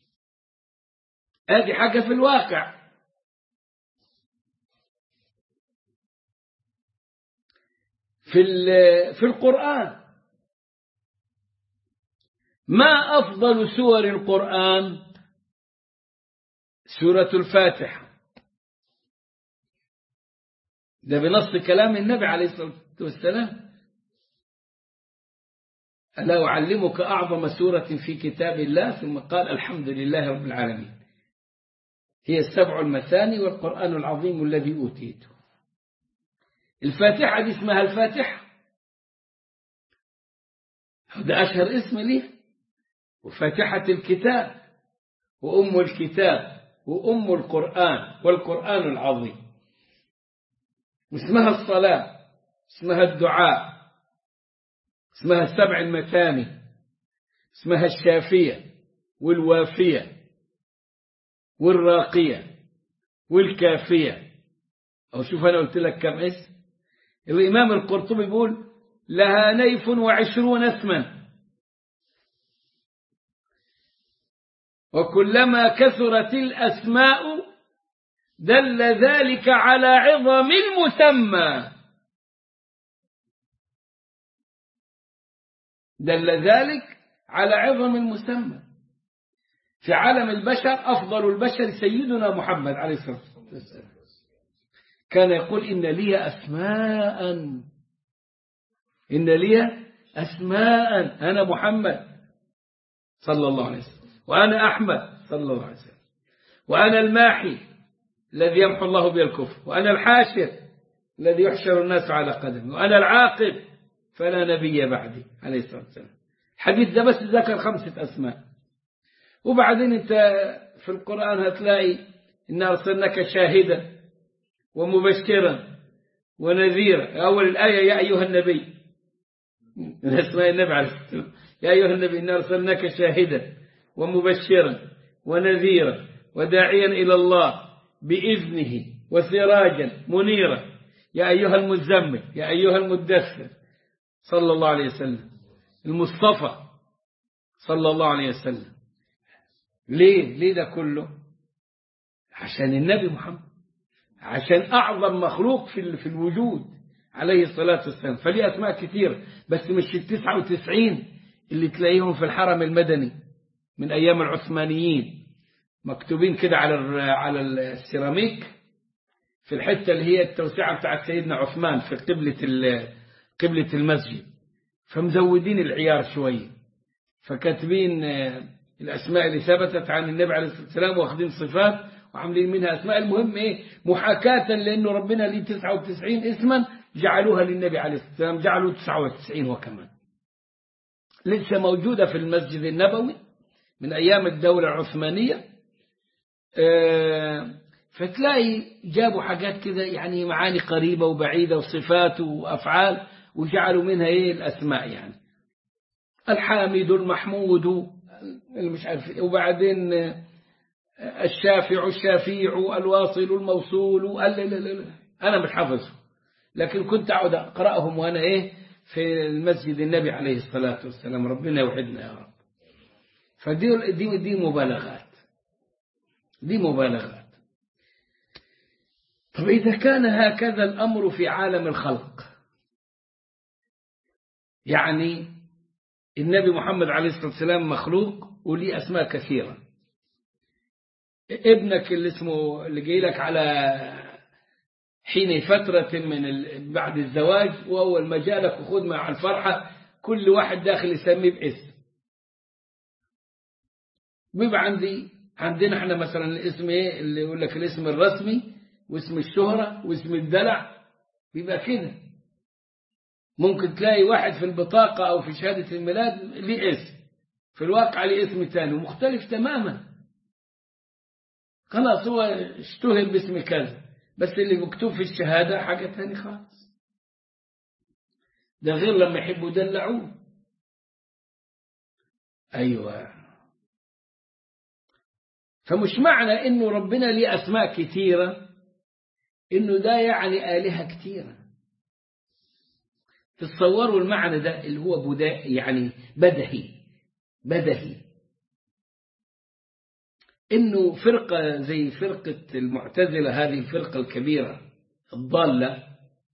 ادي حاجة في الواقع في في القرآن ما أفضل سور القرآن سورة الفاتحة ده بنص كلام النبي عليه الصلاة والسلام ألا أعلمك أعظم سورة في كتاب الله ثم قال الحمد لله رب العالمين هي السبع المثاني والقرآن العظيم الذي أوتيته الفاتحة دي اسمها الفاتحة ده أشهر اسم ليه وفاتحة الكتاب وأم الكتاب وأم القرآن والقرآن العظيم واسمها الصلاة اسمها الدعاء اسمها السبع المثاني اسمها الشافية والوافية والراقية والكافية أو شوف أنا قلت لك كم اسم الإمام القرطبي بيقول لها نيف وعشرون اسما وكلما كثرت الأسماء دل ذلك على عظم المسمى دل ذلك على عظم المسمى في عالم البشر أفضل البشر سيدنا محمد عليه الصلاة والسلام كان يقول إن لي أسماء إن لي أسماء أنا محمد صلى الله عليه وسلم وأنا أحمد صلى الله عليه وسلم وأنا الماحي الذي يمحو الله به الكفر وأنا الحاشر الذي يحشر الناس على قدمه وأنا العاقب فلا نبي بعدي عليه الصلاة والسلام الحديث ده بس ذكر خمسة أسماء وبعدين أنت في القرآن هتلاقي إن أرسلناك شاهدا ومبشرا ونذيرا أول الآية يا أيها النبي من أسماء النبي عليه الصلاة والسلام يا أيها النبي إن أرسلناك شاهدا ومبشرا ونذيرا وداعيا إلى الله بإذنه وسراجا منيرا يا أيها المزمل يا أيها المدثر صلى الله عليه وسلم المصطفى صلى الله عليه وسلم ليه ليه ده كله عشان النبي محمد عشان أعظم مخلوق في في الوجود عليه الصلاة والسلام فليه أسماء كثير بس مش التسعة وتسعين اللي تلاقيهم في الحرم المدني من أيام العثمانيين مكتوبين كده على على السيراميك في الحتة اللي هي التوسعة بتاعت سيدنا عثمان في قبلة قبلة المسجد فمزودين العيار شوية فكاتبين الأسماء اللي ثبتت عن النبي عليه الصلاة والسلام واخدين صفات وعاملين منها أسماء المهم إيه محاكاة لأنه ربنا ليه 99 اسما جعلوها للنبي عليه الصلاة والسلام جعلوا 99 وكمان لسه موجودة في المسجد النبوي من أيام الدولة العثمانية فتلاقي جابوا حاجات كده يعني معاني قريبة وبعيدة وصفات وأفعال وجعلوا منها إيه الأسماء يعني الحامد المحمود مش عارف وبعدين الشافع الشافيع الواصل الموصول لا لا لا أنا مش حافظه لكن كنت أقعد أقرأهم وأنا إيه في المسجد النبي عليه الصلاة والسلام ربنا يوحدنا يا رب فدي دي دي مبالغات دي مبالغات طب إذا كان هكذا الأمر في عالم الخلق يعني النبي محمد عليه الصلاة والسلام مخلوق وليه أسماء كثيرة ابنك اللي اسمه اللي جاي لك على حين فترة من ال... بعد الزواج وأول ما جالك وخذ مع الفرحة كل واحد داخل يسميه باسم بيبقى عندي عندنا احنا مثلا الاسم ايه اللي يقول لك الاسم الرسمي واسم الشهرة واسم الدلع بيبقى كده ممكن تلاقي واحد في البطاقة أو في شهادة الميلاد ليه اسم في الواقع ليه اسم تاني مختلف تماما خلاص هو اشتهر باسم كذا بس اللي مكتوب في الشهادة حاجة تاني خالص ده غير لما يحبوا يدلعوه أيوة فمش معنى إنه ربنا ليه أسماء كثيرة إنه ده يعني آلهة كثيرة تتصوروا المعنى ده اللي هو بدا يعني بدهي بدهي انه فرقة زي فرقة المعتزلة هذه الفرقة الكبيرة الضالة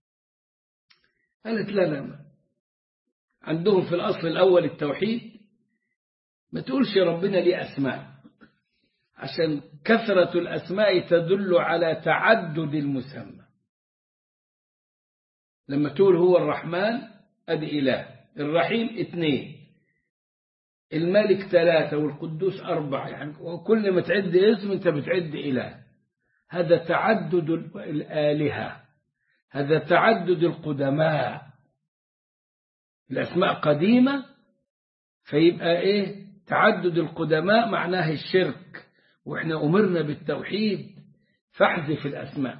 قالت لا لا عندهم في الأصل الأول التوحيد ما تقولش ربنا ليه أسماء عشان كثرة الأسماء تدل على تعدد المسمى لما تقول هو الرحمن أدي إله الرحيم اثنين الملك ثلاثة والقدوس أربعة يعني وكل ما تعد اسم أنت بتعد إله هذا تعدد الآلهة هذا تعدد القدماء الأسماء قديمة فيبقى إيه تعدد القدماء معناه الشرك وإحنا أمرنا بالتوحيد فاحذف الأسماء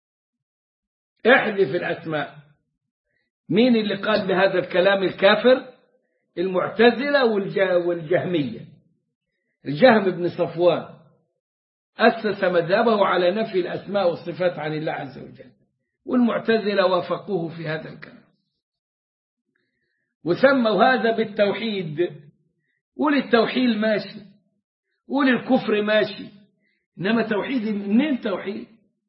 احذف الأسماء مين اللي قال بهذا الكلام الكافر المعتزلة والجهمية الجهم بن صفوان أسس مذهبه على نفي الأسماء والصفات عن الله عز وجل والمعتزلة وافقوه في هذا الكلام وسموا هذا بالتوحيد قول التوحيد ماشي قول الكفر ماشي إنما توحيد منين توحيد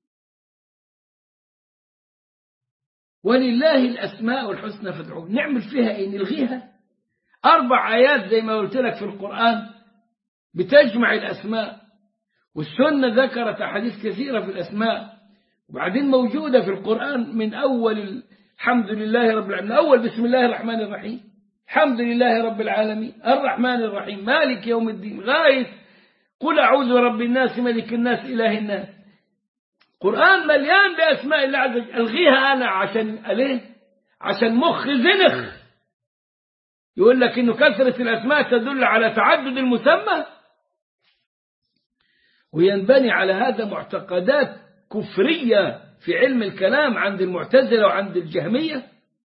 ولله الأسماء الحسنى فادعوه نعمل فيها إيه نلغيها أربع آيات زي ما قلت لك في القرآن بتجمع الأسماء والسنة ذكرت أحاديث كثيرة في الأسماء وبعدين موجودة في القرآن من أول الحمد لله رب العالمين أول بسم الله الرحمن الرحيم الحمد لله رب العالمين الرحمن الرحيم مالك يوم الدين غاية قل أعوذ برب الناس ملك الناس إله الناس قرآن مليان بأسماء الله عز وجل ألغيها أنا عشان أليه عشان مخ زنخ يقول لك إنه كثرة الأسماء تدل على تعدد المسمى وينبني على هذا معتقدات كفرية في علم الكلام عند المعتزلة وعند الجهمية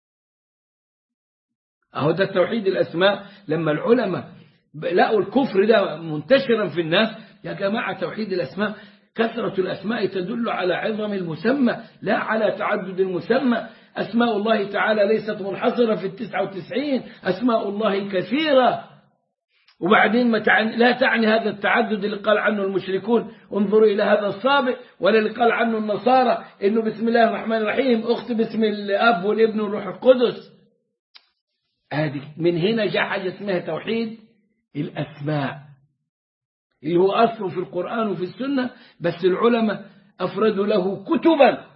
أهو ده توحيد الأسماء لما العلماء لقوا الكفر ده منتشرا في الناس يا جماعة توحيد الأسماء كثرة الأسماء تدل على عظم المسمى لا على تعدد المسمى أسماء الله تعالى ليست منحصرة في التسعة وتسعين أسماء الله كثيرة وبعدين ما تعني لا تعني هذا التعدد اللي قال عنه المشركون انظروا إلى هذا الصابئ ولا اللي قال عنه النصارى إنه بسم الله الرحمن الرحيم أخت باسم الأب والابن والروح القدس هذه من هنا جاء حاجة اسمها توحيد الأسماء اللي هو أصل في القرآن وفي السنة بس العلماء أفردوا له كتبا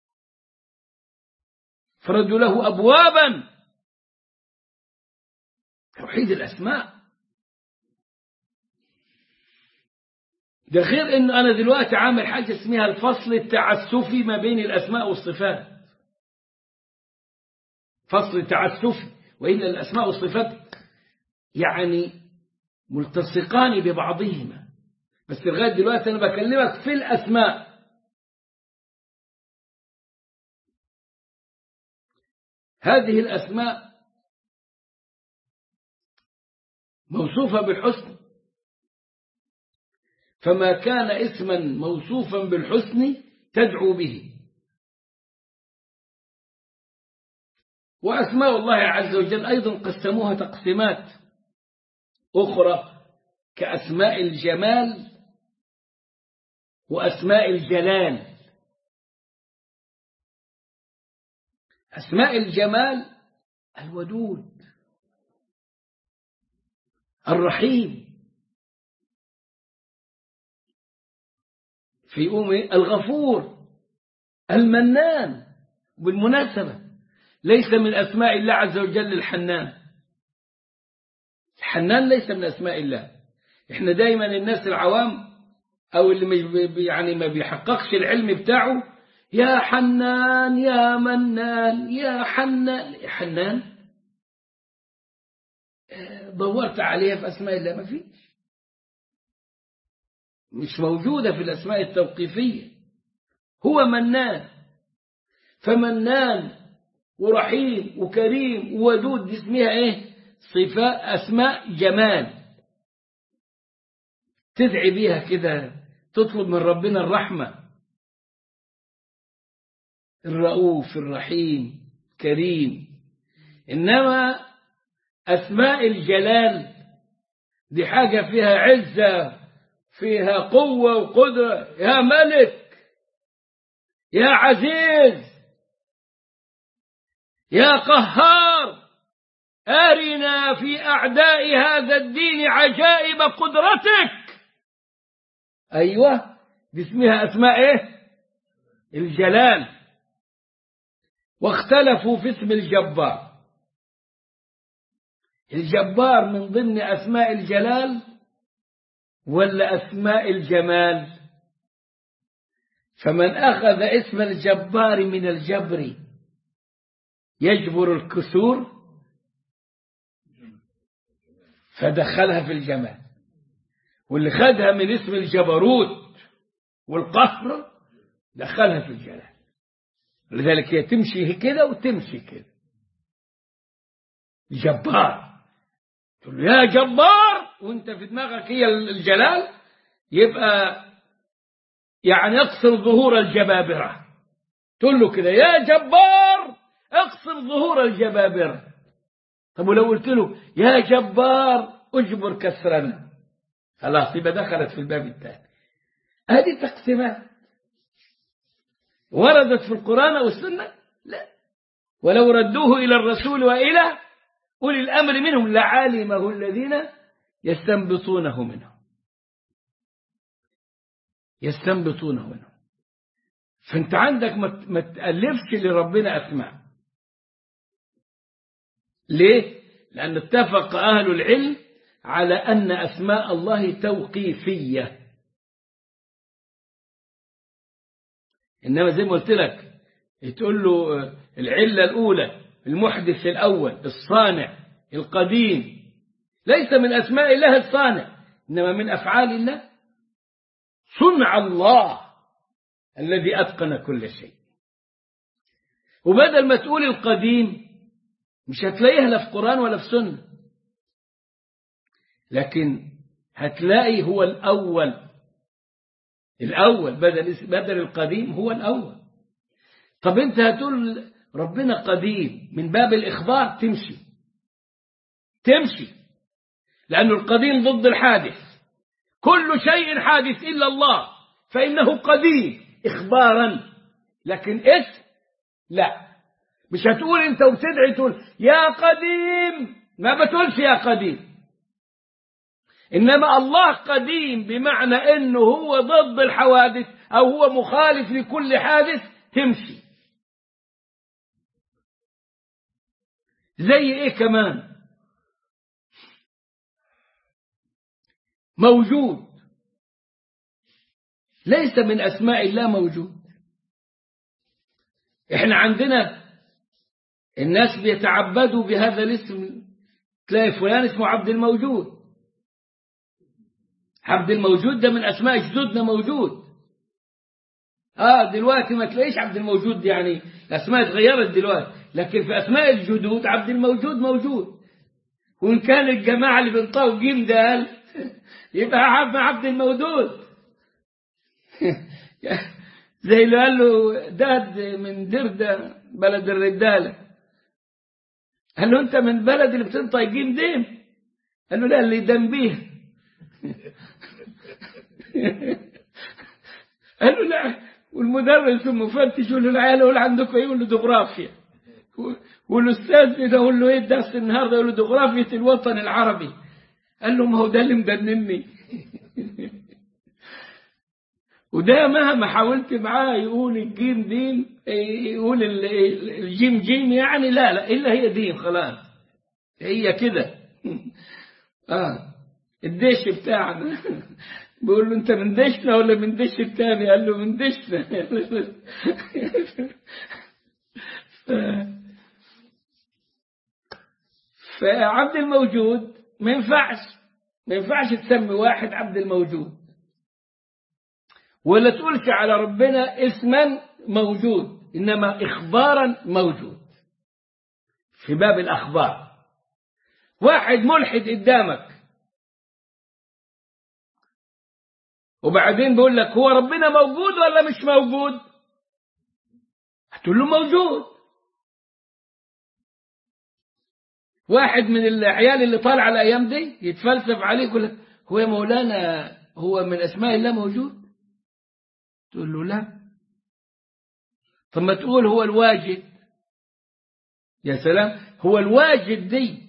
أفردوا له أبوابا توحيد الأسماء ده غير انه انا دلوقتي عامل حاجة اسمها الفصل التعسفي ما بين الاسماء والصفات فصل تعسفي وإلا الأسماء والصفات يعني ملتصقان ببعضهما بس لغاية دلوقتي أنا بكلمك في الأسماء هذه الأسماء موصوفة بالحسن فما كان اسما موصوفا بالحسن تدعو به وأسماء الله عز وجل أيضا قسموها تقسيمات أخرى كأسماء الجمال وأسماء الجلال أسماء الجمال الودود الرحيم في أم الغفور المنان بالمناسبة ليس من أسماء الله عز وجل الحنان الحنان ليس من أسماء الله إحنا دايما الناس العوام أو اللي مش يعني ما بيحققش العلم بتاعه يا حنان يا منان يا حنان يا حنان دورت عليها في أسماء الله ما فيش مش موجودة في الأسماء التوقيفية هو منان فمنان ورحيم وكريم وودود دي اسمها ايه صفات أسماء جمال تدعي بيها كده تطلب من ربنا الرحمة الرؤوف الرحيم كريم إنما أسماء الجلال دي حاجة فيها عزة فيها قوة وقدرة يا ملك يا عزيز يا قهار أرنا في أعداء هذا الدين عجائب قدرتك أيوة دي اسمها أسماء إيه الجلال واختلفوا في اسم الجبار الجبار من ضمن أسماء الجلال ولا أسماء الجمال فمن أخذ اسم الجبار من الجبر يجبر الكسور فدخلها في الجمال واللي خدها من اسم الجبروت والقهر دخلها في الجلال لذلك هي تمشي كده وتمشي كده جبار تقول له يا جبار وانت في دماغك هي الجلال يبقى يعني اقصر ظهور الجبابرة تقول له كده يا جبار اقصر ظهور الجبابرة طب ولو قلت له يا جبار اجبر كسرنا خلاص يبقى دخلت في الباب الثاني هذه تقسيمات وردت في القرآن أو السنة لا ولو ردوه إلى الرسول وإلى أولي الأمر منهم لعلمه الذين يستنبطونه منهم يستنبطونه منهم فأنت عندك ما تألفش لربنا أسماء ليه؟ لأن اتفق أهل العلم على أن أسماء الله توقيفية إنما زي ما قلت لك تقول له العلة الأولى المحدث الأول الصانع القديم ليس من أسماء الله الصانع إنما من أفعال الله صنع الله الذي أتقن كل شيء وبدل ما تقول القديم مش هتلاقيها لا في قرآن ولا في سنة لكن هتلاقي هو الأول الأول بدل بدل القديم هو الأول طب أنت هتقول ربنا قديم من باب الإخبار تمشي تمشي لأن القديم ضد الحادث كل شيء حادث إلا الله فإنه قديم إخبارا لكن اسم لا مش هتقول أنت وتدعي تقول يا قديم ما بتقولش يا قديم إنما الله قديم بمعنى أنه هو ضد الحوادث أو هو مخالف لكل حادث تمشي زي إيه كمان موجود ليس من أسماء الله موجود إحنا عندنا الناس بيتعبدوا بهذا الاسم تلاقي فلان اسمه عبد الموجود عبد الموجود ده من أسماء جدودنا موجود آه دلوقتي ما تلاقيش عبد الموجود يعني الأسماء اتغيرت دلوقتي لكن في أسماء الجدود عبد الموجود موجود وإن كان الجماعة اللي بينطقوا جيم ده قال يبقى عبد عبد الموجود زي اللي قال له داد من دردة بلد الردالة قال له أنت من بلد اللي بتنطق جيم ديم قال له لا اللي دنبيه قال له لا والمدرس المفتش يقول له العيال يقول عندكم ايه يقول له جغرافيا والاستاذ ده يقول له ايه الدرس النهارده يقول له جغرافيا الوطن العربي قال له ما هو ده اللي مجنني وده مهما حاولت معاه يقول الجيم دين يقول الجيم جيم يعني لا لا الا هي دين خلاص هي كده اه الدش بتاعنا بيقول له انت من دشنا ولا من دش التاني قال له من دشنا ف... فعبد الموجود ما ينفعش ما ينفعش تسمي واحد عبد الموجود ولا تقولش على ربنا اسما موجود انما اخبارا موجود في باب الاخبار واحد ملحد قدامك وبعدين بيقول لك هو ربنا موجود ولا مش موجود هتقول له موجود واحد من العيال اللي طالع الأيام دي يتفلسف عليه يقول لك هو يا مولانا هو من أسماء الله موجود تقول له لا طب ما تقول هو الواجد يا سلام هو الواجد دي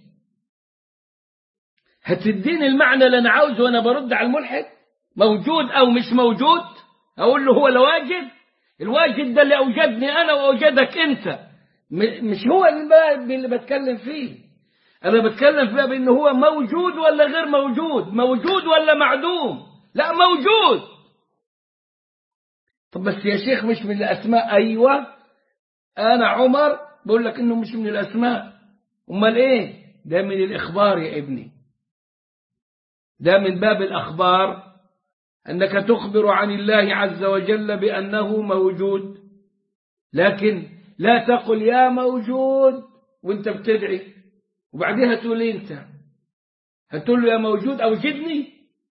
هتديني المعنى اللي أنا عاوزه وأنا برد على الملحد موجود أو مش موجود أقول له هو الواجد الواجد ده اللي أوجدني أنا وأوجدك أنت مش هو الباب اللي بتكلم فيه أنا بتكلم في باب إن هو موجود ولا غير موجود موجود ولا معدوم لا موجود طب بس يا شيخ مش من الأسماء أيوة أنا عمر بقول لك إنه مش من الأسماء أمال إيه ده من الإخبار يا ابني ده من باب الأخبار أنك تخبر عن الله عز وجل بأنه موجود لكن لا تقل يا موجود وانت بتدعي وبعدها تقول إيه انت هتقول له يا موجود أوجدني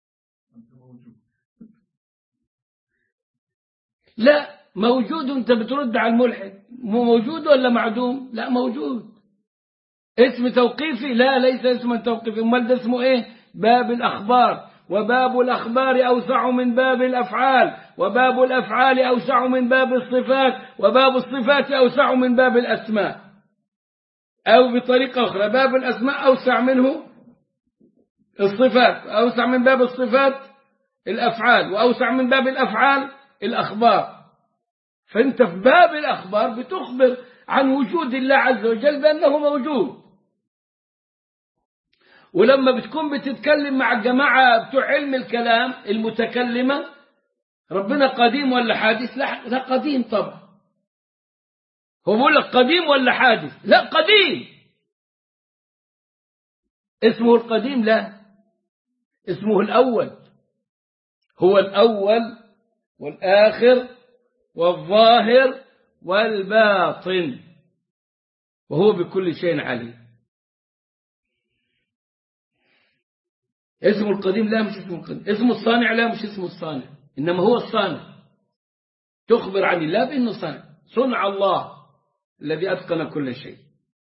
لا موجود انت بترد على الملحد موجود ولا معدوم لا موجود اسم توقيفي لا ليس اسما توقيفي امال ده اسمه ايه باب الاخبار وباب الأخبار أوسع من باب الأفعال وباب الأفعال أوسع من باب الصفات وباب الصفات أوسع من باب الأسماء أو بطريقة أخرى باب الأسماء أوسع منه الصفات أوسع من باب الصفات الأفعال وأوسع من باب الأفعال الأخبار فأنت في باب الأخبار بتخبر عن وجود الله عز وجل بأنه موجود ولما بتكون بتتكلم مع الجماعة بتوع علم الكلام المتكلمة ربنا قديم ولا حادث لا, لا قديم طبعا هو بيقول لك قديم ولا حادث لا قديم اسمه القديم لا اسمه الأول هو الأول والآخر والظاهر والباطن وهو بكل شيء عليم اسمه القديم لا مش اسمه القديم اسمه الصانع لا مش اسمه الصانع إنما هو الصانع تخبر عن الله بأنه صانع صنع الله الذي أتقن كل شيء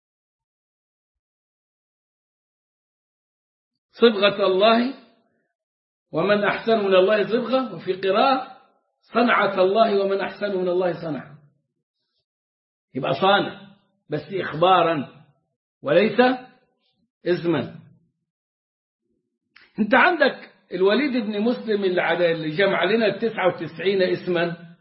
صبغة الله ومن أحسن من الله صبغة وفي قراءة صنعة الله ومن أحسن من الله صنعة يبقى صانع بس إخبارا وليس اسما انت عندك الوليد بن مسلم اللي جمع لنا التسعة وتسعين اسما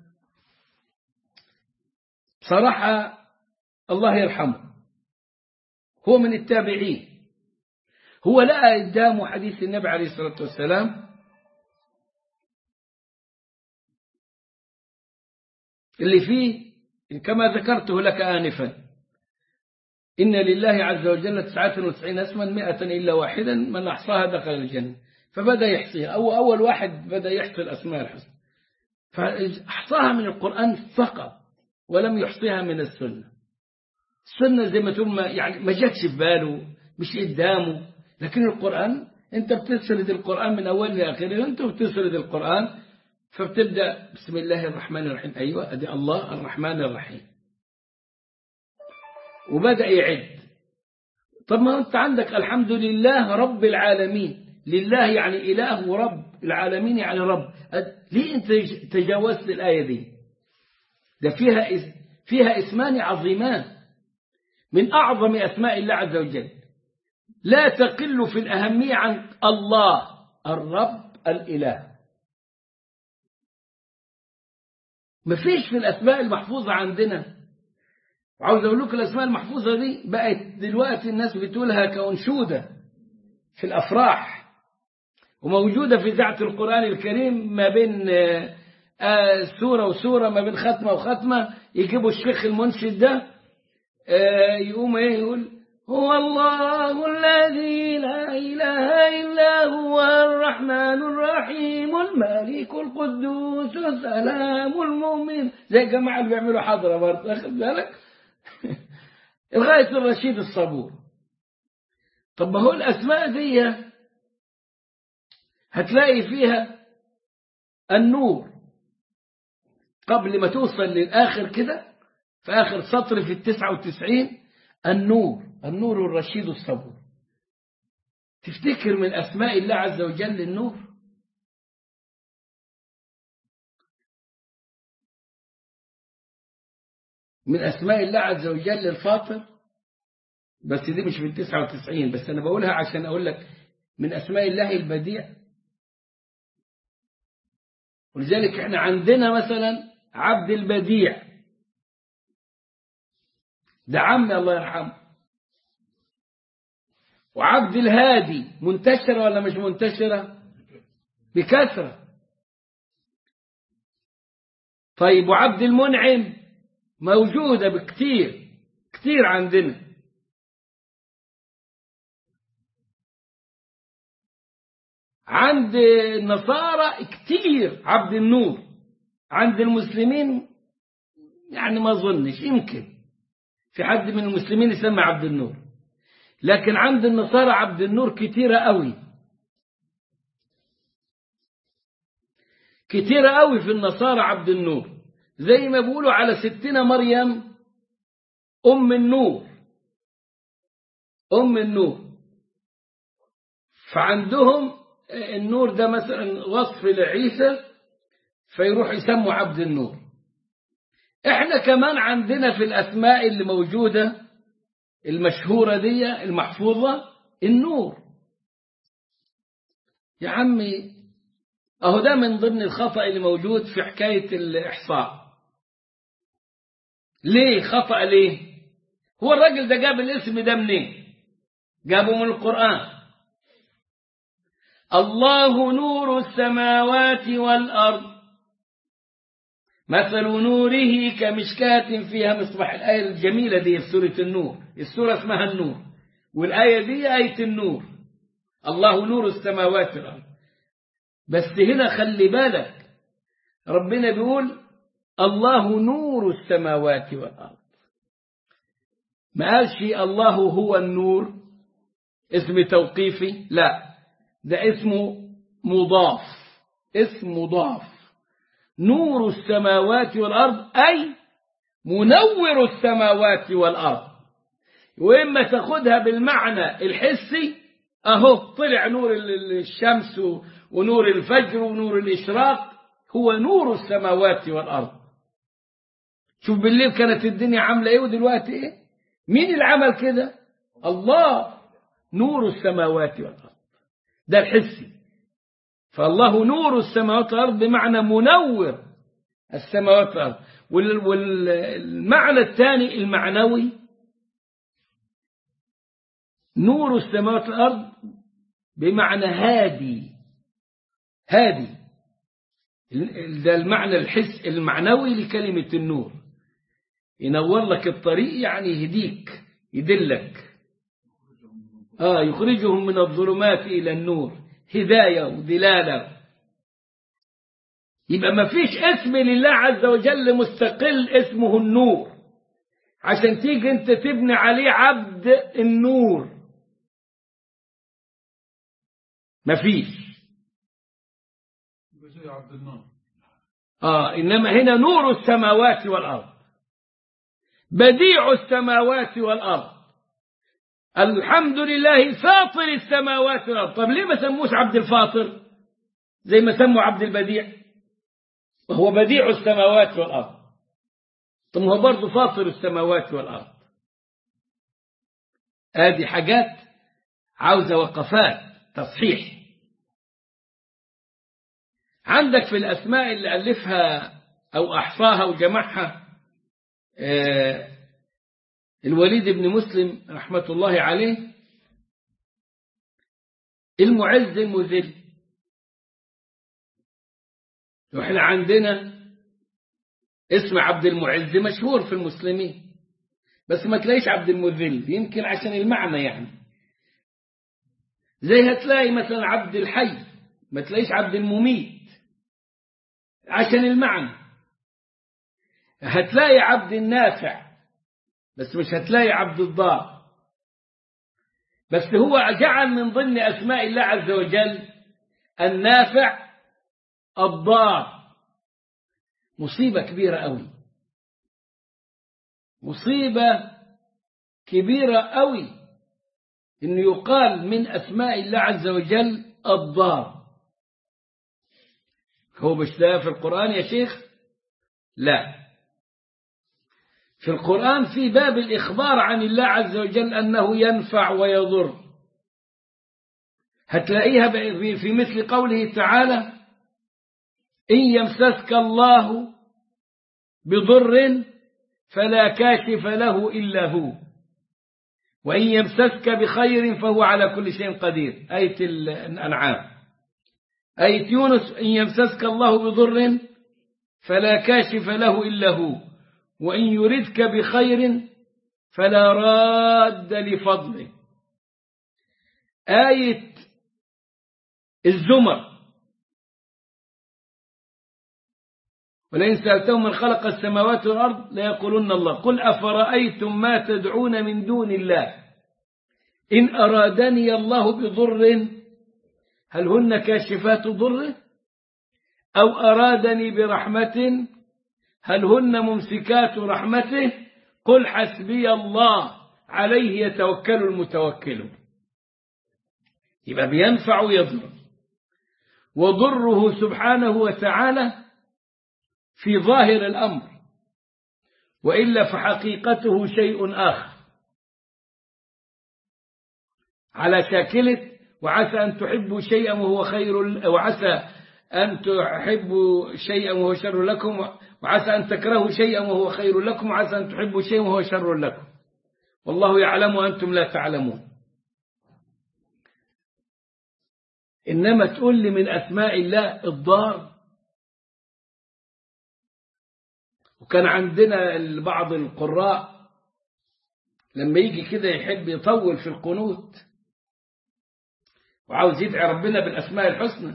صراحة الله يرحمه هو من التابعين هو لقى قدامه حديث النبي عليه الصلاة والسلام اللي فيه كما ذكرته لك آنفا إن لله عز وجل تسعة وتسعين اسما مئة إلا واحدا من أحصاها دخل الجنة فبدأ يحصيها أو أول واحد بدأ يحصي الأسماء الحسنى فأحصاها من القرآن فقط ولم يحصيها من السنة السنة زي ما تقول ما يعني ما جاتش في باله مش قدامه لكن القرآن أنت بتسرد القرآن من أول لآخره أنت بتسرد القرآن فبتبدأ بسم الله الرحمن الرحيم أيوة أدي الله الرحمن الرحيم وبدأ يعد طب ما أنت عندك الحمد لله رب العالمين لله يعني إله ورب العالمين يعني رب ليه أنت تجاوزت الآية دي ده فيها فيها اسمان عظيمان من أعظم أسماء الله عز وجل لا تقل في الأهمية عن الله الرب الإله ما فيش في الأسماء المحفوظة عندنا وعاوز أقول لكم الأسماء المحفوظة دي بقت دلوقتي الناس بتقولها كأنشودة في الأفراح وموجودة في إذاعة القرآن الكريم ما بين سورة وسورة ما بين ختمة وختمة يجيبوا الشيخ المنشد ده يقوم ايه يقول هو الله الذي لا إله إلا هو الرحمن الرحيم الملك القدوس السلام المؤمن زي الجماعة اللي بيعملوا حضرة برضه أخذ بالك لغاية الرشيد الصبور طب ما هو الأسماء دي هتلاقي فيها النور قبل ما توصل للآخر كده في آخر سطر في التسعة وتسعين النور النور الرشيد الصبور تفتكر من أسماء الله عز وجل النور من أسماء الله عز وجل الفاطر بس دي مش في التسعة وتسعين بس أنا بقولها عشان أقول لك من أسماء الله البديع ولذلك احنا عندنا مثلا عبد البديع ده عمي الله يرحمه وعبد الهادي منتشرة ولا مش منتشرة بكثرة طيب وعبد المنعم موجودة بكتير كتير عندنا عند النصارى كتير عبد النور عند المسلمين يعني ما اظنش يمكن في حد من المسلمين يسمى عبد النور لكن عند النصارى عبد النور كتيرة قوي كتيرة قوي في النصارى عبد النور زي ما بيقولوا على ستنا مريم أم النور أم النور فعندهم النور ده مثلا وصف لعيسى فيروح يسموا عبد النور احنا كمان عندنا في الأسماء اللي موجودة المشهورة دي المحفوظة النور يا عمي أهو ده من ضمن الخطأ اللي موجود في حكاية الإحصاء ليه خطأ ليه هو الراجل ده جاب الاسم ده منين جابه من القرآن الله نور السماوات والأرض مثل نوره كمشكاة فيها مصباح الآية الجميلة دي في سورة النور السورة اسمها النور والآية دي آية النور الله نور السماوات والأرض بس هنا خلي بالك ربنا بيقول الله نور السماوات والأرض ما قالش الله هو النور اسم توقيفي لا ده اسمه مضاف اسم مضاف نور السماوات والأرض أي منور السماوات والأرض وإما تاخدها بالمعنى الحسي أهو طلع نور الشمس ونور الفجر ونور الإشراق هو نور السماوات والأرض شوف بالليل كانت الدنيا عاملة إيه ودلوقتي إيه مين اللي عمل كده الله نور السماوات والأرض ده الحسي فالله نور السماوات والأرض بمعنى منور السماوات والأرض والمعنى الثاني المعنوي نور السماوات والأرض بمعنى هادي هادي ده المعنى الحس المعنوي لكلمة النور ينور لك الطريق يعني يهديك يدلك آه يخرجهم من الظلمات إلى النور هداية ودلالة يبقى ما فيش اسم لله عز وجل مستقل اسمه النور عشان تيجي انت تبني عليه عبد النور ما فيش عبد النور آه إنما هنا نور السماوات والأرض بديع السماوات والأرض الحمد لله فاطر السماوات والأرض طب ليه ما سموش عبد الفاطر زي ما سموا عبد البديع وهو بديع السماوات والأرض طب هو برضه فاطر السماوات والأرض هذه حاجات عاوزة وقفات تصحيح عندك في الأسماء اللي ألفها أو أحصاها وجمعها الوليد بن مسلم رحمة الله عليه المعز المذل واحنا عندنا اسم عبد المعز مشهور في المسلمين بس ما تلاقيش عبد المذل يمكن عشان المعنى يعني زي هتلاقي مثلا عبد الحي ما تلاقيش عبد المميت عشان المعنى هتلاقي عبد النافع بس مش هتلاقي عبد الضار بس هو جعل من ضمن أسماء الله عز وجل النافع الضار مصيبة كبيرة قوي مصيبة كبيرة قوي إنه يقال من أسماء الله عز وجل الضار هو مش ده في القرآن يا شيخ لا في القرآن في باب الإخبار عن الله عز وجل أنه ينفع ويضر هتلاقيها في مثل قوله تعالى إن يمسسك الله بضر فلا كاشف له إلا هو وإن يمسسك بخير فهو على كل شيء قدير آية الأنعام آية يونس إن يمسسك الله بضر فلا كاشف له إلا هو وإن يردك بخير فلا راد لفضله آية الزمر ولئن سألتهم من خلق السماوات والأرض ليقولن الله قل أفرأيتم ما تدعون من دون الله إن أرادني الله بضر هل هن كاشفات ضره أو أرادني برحمة هل هن ممسكات رحمته قل حسبي الله عليه يتوكل المتوكلون يبقى بينفع ويضر وضره سبحانه وتعالى في ظاهر الأمر وإلا فحقيقته شيء آخر على شاكلة وعسى أن تحبوا شيئا وهو خير وعسى أن تحبوا شيئا وهو شر لكم وعسى أن تكرهوا شيئا وهو خير لكم وعسى أن تحبوا شيئا وهو شر لكم والله يعلم وأنتم لا تعلمون إنما تقول لي من أسماء الله الضار وكان عندنا بعض القراء لما يجي كده يحب يطول في القنوت وعاوز يدعي ربنا بالأسماء الحسنى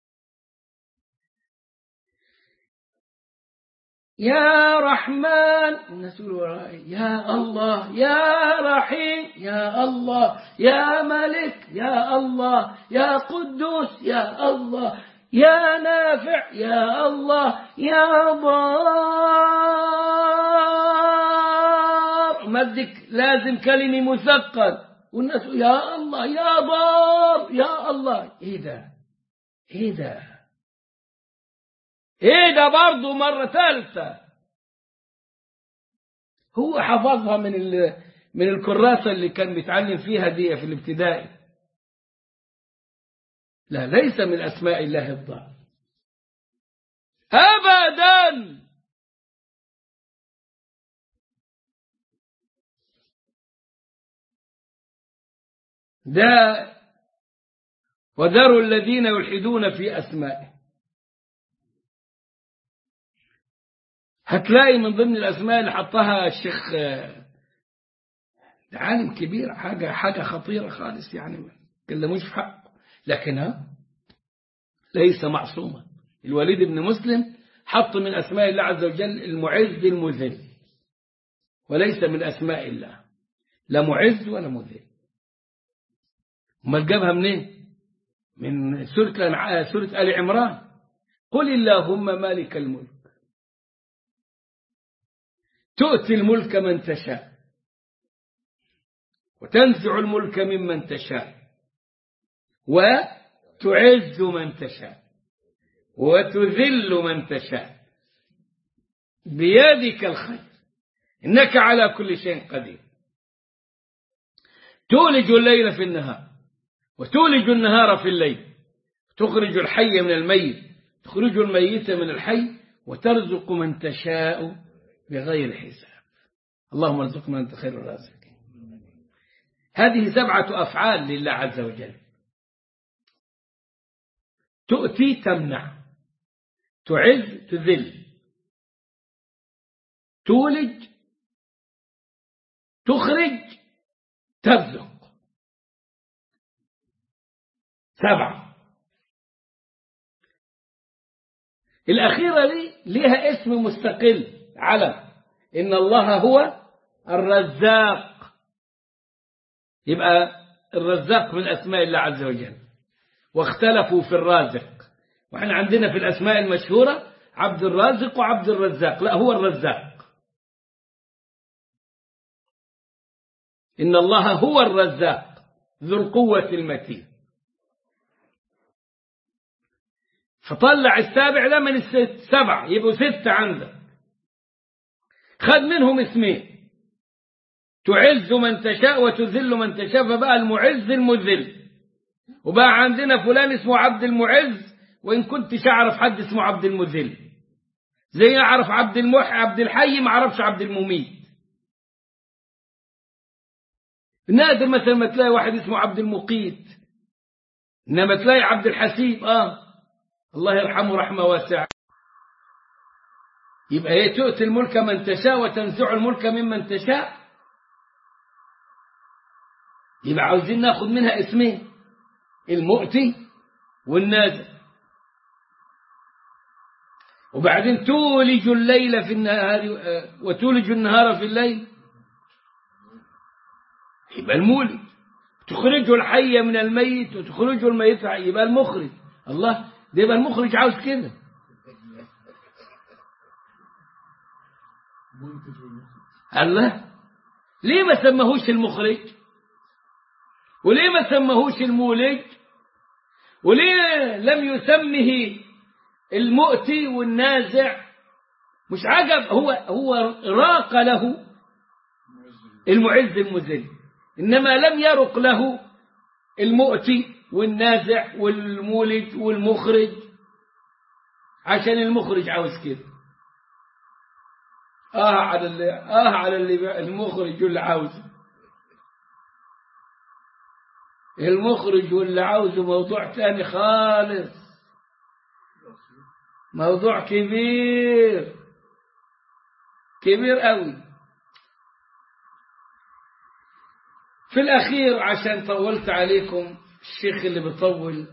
يا رحمن الناس يا الله يا رحيم يا الله يا ملك يا الله يا قدوس يا الله يا نافع يا الله يا ضار مدك لازم كلمة مثقل والناس يا الله يا ضار يا الله ايه ده ايه ده ايه ده برضه مرة ثالثة هو حفظها من من الكراسة اللي كان بيتعلم فيها دي في الابتدائي لا ليس من أسماء الله الضار أبدا ده وذروا الذين يلحدون في أسمائه هتلاقي من ضمن الأسماء اللي حطها الشيخ عالم كبير حاجة حاجة خطيرة خالص يعني ما كلموش في حقه لكنها ليس معصوما الوليد بن مسلم حط من أسماء الله عز وجل المعز المذل وليس من أسماء الله لا معز ولا مذل امال جابها منين من سورة سورة آل عمران قل اللهم مالك الملك تؤتي الملك من تشاء وتنزع الملك ممن تشاء وتعز من تشاء وتذل من تشاء بيدك الخير إنك على كل شيء قدير تولج الليل في النهار وتولج النهار في الليل تخرج الحي من الميت تخرج الميت من الحي وترزق من تشاء بغير حساب اللهم ارزقنا أنت خير الرازقين هذه سبعة أفعال لله عز وجل تؤتي تمنع تعز تذل تولج تخرج ترزق سبعة الأخيرة دي لها اسم مستقل علم إن الله هو الرزاق يبقى الرزاق من أسماء الله عز وجل واختلفوا في الرازق وإحنا عندنا في الأسماء المشهورة عبد الرازق وعبد الرزاق لا هو الرزاق إن الله هو الرزاق ذو القوة المتين فطلع السابع ده من السبع يبقوا ستة عندك خد منهم اسمين تعز من تشاء وتذل من تشاء فبقى المعز المذل وبقى عندنا فلان اسمه عبد المعز وإن كنتش أعرف حد اسمه عبد المذل زي أعرف عبد المح عبد الحي ما أعرفش عبد المميت نادر مثلا ما تلاقي واحد اسمه عبد المقيت إنما تلاقي عبد الحسيب آه الله يرحمه رحمة واسعة يبقى هي تؤتي الملك من تشاء وتنزع الملك ممن تشاء يبقى عاوزين ناخد منها اسمين المؤتي والنازع وبعدين تولج الليل في النهار وتولج النهار في الليل يبقى المولد تخرج الحي من الميت وتخرج الميت يبقى المخرج الله ده يبقى المخرج عاوز كده الله ليه ما سمهوش المخرج وليه ما سمهوش المولد وليه لم يسمه المؤتي والنازع مش عجب هو هو راق له المعز المذل إنما لم يرق له المؤتي والنازع والمولد والمخرج عشان المخرج عاوز كده آه على اللي آه على اللي المخرج واللي عاوزه المخرج واللي عاوزه موضوع تاني خالص موضوع كبير كبير قوي في الأخير عشان طولت عليكم الشيخ اللي بيطول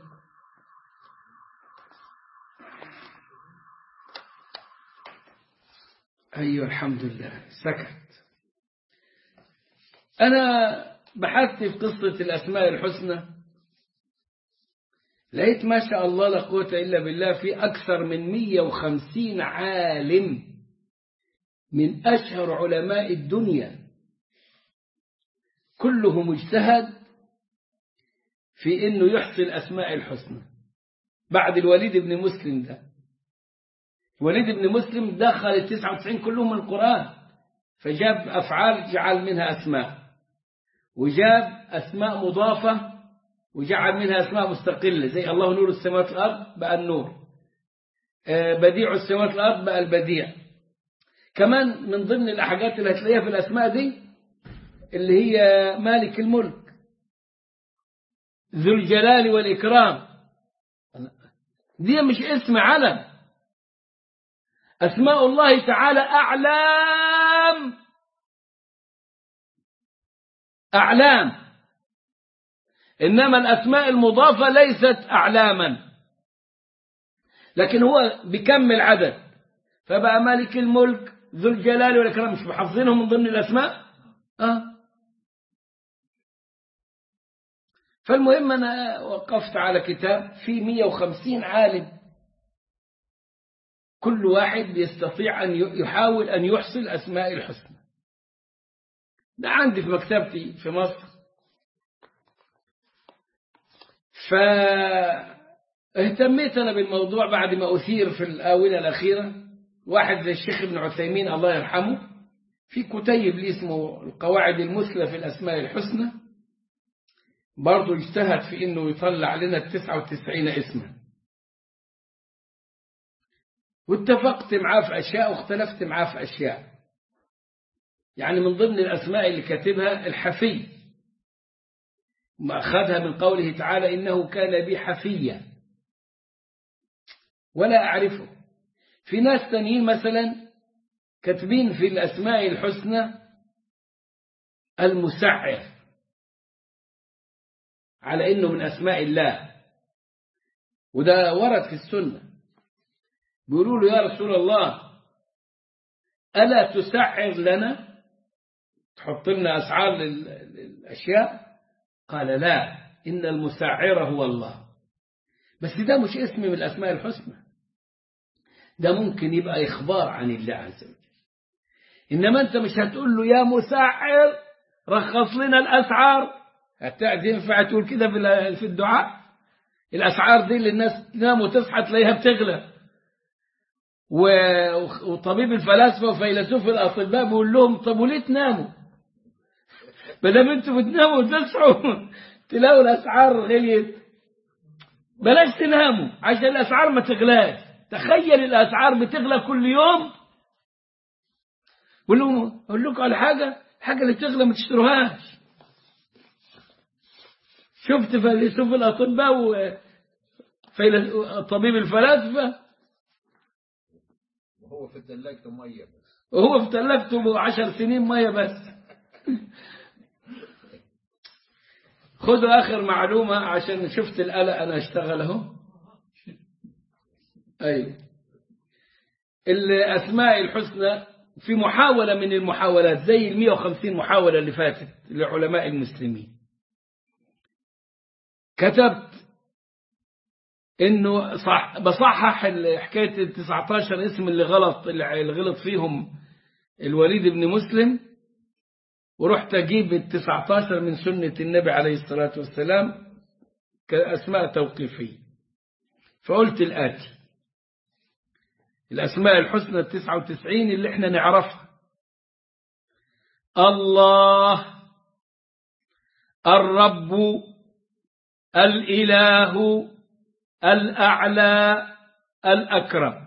أيوة الحمد لله سكت أنا بحثت في قصة الأسماء الحسنى لقيت ما شاء الله لا قوة إلا بالله في أكثر من 150 عالم من أشهر علماء الدنيا كلهم اجتهد في أنه يحصي الأسماء الحسنى بعد الوليد بن مسلم ده الوليد بن مسلم دخل التسعة وتسعين كلهم من القرآن فجاب أفعال جعل منها أسماء وجاب أسماء مضافة وجعل منها أسماء مستقلة زي الله نور السماوات والأرض بقى النور بديع السماوات والأرض بقى البديع كمان من ضمن الحاجات اللي هتلاقيها في الأسماء دي اللي هي مالك الملك ذو الجلال والإكرام دي مش اسم علم أسماء الله تعالى أعلام أعلام إنما الأسماء المضافة ليست أعلاما لكن هو بكمل عدد فبقى مالك الملك ذو الجلال والإكرام مش محافظينهم من ضمن الأسماء آه. فالمهم أنا وقفت على كتاب فيه 150 عالم كل واحد يستطيع أن يحاول أن يحصي الأسماء الحسنى ده عندي في مكتبتي في مصر فاهتميت أنا بالموضوع بعد ما أثير في الآونة الأخيرة واحد زي الشيخ ابن عثيمين الله يرحمه في كتيب لي اسمه القواعد المثلى في الأسماء الحسنى برضه اجتهد في انه يطلع لنا التسعة وتسعين اسما واتفقت معاه في أشياء واختلفت معاه في أشياء يعني من ضمن الأسماء اللي كاتبها الحفي ما أخذها من قوله تعالى إنه كان بي حفيا ولا أعرفه في ناس تانيين مثلا كاتبين في الأسماء الحسنى المسعر على إنه من أسماء الله وده ورد في السنة بيقولوا له يا رسول الله ألا تسعر لنا تحط لنا أسعار للأشياء قال لا إن المسعر هو الله بس ده مش اسم من الأسماء الحسنى ده ممكن يبقى إخبار عن الله عز وجل إنما أنت مش هتقول له يا مسعر رخص لنا الأسعار هت- ينفع تقول كده في ال- في الدعاء الأسعار دي اللي الناس تنام وتصحى تلاقيها بتغلى و- وطبيب الفلاسفة وفيلسوف الأطباء بيقول لهم طب وليه تناموا؟ ما دام انتوا بتناموا وتصحوا تلاقوا الأسعار غليت بلاش تناموا عشان الأسعار ما تغلاش تخيل الأسعار بتغلى كل يوم بقول لهم أقول لكم على حاجة الحاجة اللي تغلى ما تشتروهاش شفت فيلسوف الأطباء وطبيب الفلاسفة وهو في الثلاجة مية بس وهو في تلفته عشر سنين مية بس خذوا آخر معلومة عشان شفت القلق أنا أشتغل أهو أي الأسماء الحسنى في محاولة من المحاولات زي ال 150 محاولة اللي فاتت لعلماء المسلمين كتبت انه صح بصحح ال- حكايه ال 19 اسم اللي غلط اللي غلط فيهم الوليد بن مسلم ورحت اجيب ال 19 من سنه النبي عليه الصلاه والسلام كاسماء توقيفيه فقلت الاتي الاسماء الحسنى ال 99 اللي احنا نعرفها الله الرب الاله الأعلى الأكرم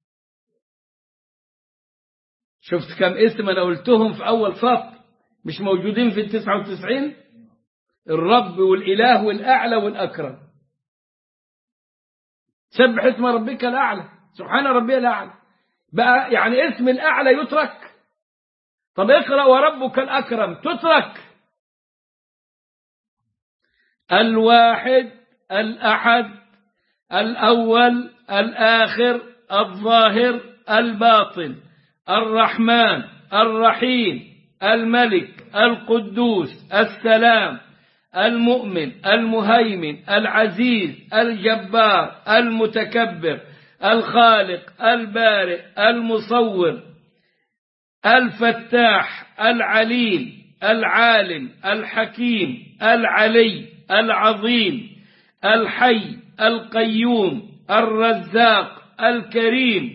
شفت كم اسم أنا قلتهم في أول سطر مش موجودين في التسعة وتسعين الرب والإله والأعلى والأكرم سبح اسم ربك الأعلى سبحان ربي الأعلى بقى يعني اسم الأعلى يترك طب اقرأ وربك الأكرم تترك الواحد الأحد الأول الآخر الظاهر الباطن الرحمن الرحيم الملك القدوس السلام المؤمن المهيمن العزيز الجبار المتكبر الخالق البارئ المصور الفتاح العليم العالم الحكيم العلي العظيم الحي القيوم الرزاق الكريم